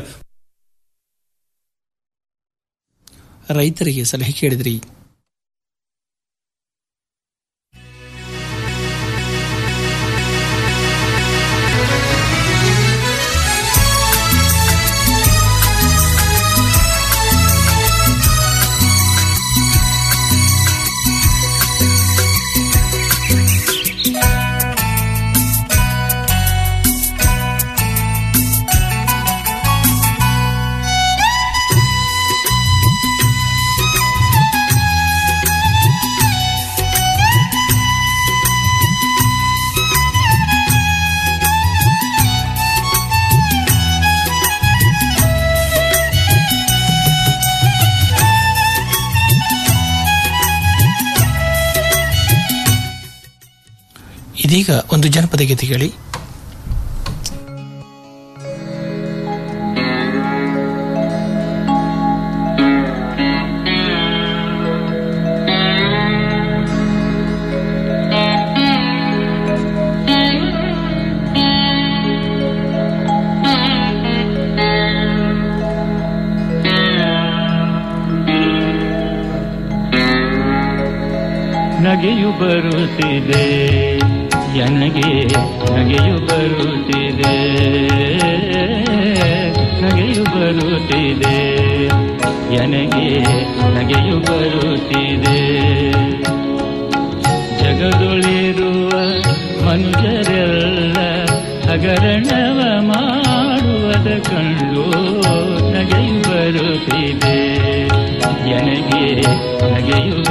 ರೈತರಿಗೆ ಸಲಹೆ ಕೇಳಿದ್ರಿ ಇದೀಗ ಒಂದು ಜನಪದ ಗೀತೆ ಕೇಳಿ ನಗೆಯು ಬರುತ್ತಿದೆ ನನಗೆ ನಗೆಯು ಬರುತ್ತಿದೆ ನಗೆಯು ಬರುತ್ತಿದೆ ನನಗೆ ನಗೆಯು ಬರುತ್ತಿದೆ ಜಗದೊಳಿರುವ ಮನುಜರೆಲ್ಲ ಹಗರಣವ ಮಾಡುವದ ಕಂಡು ನಗೆಯು ಬರುತ್ತಿದೆ ನನಗೆ ನಗೆಯು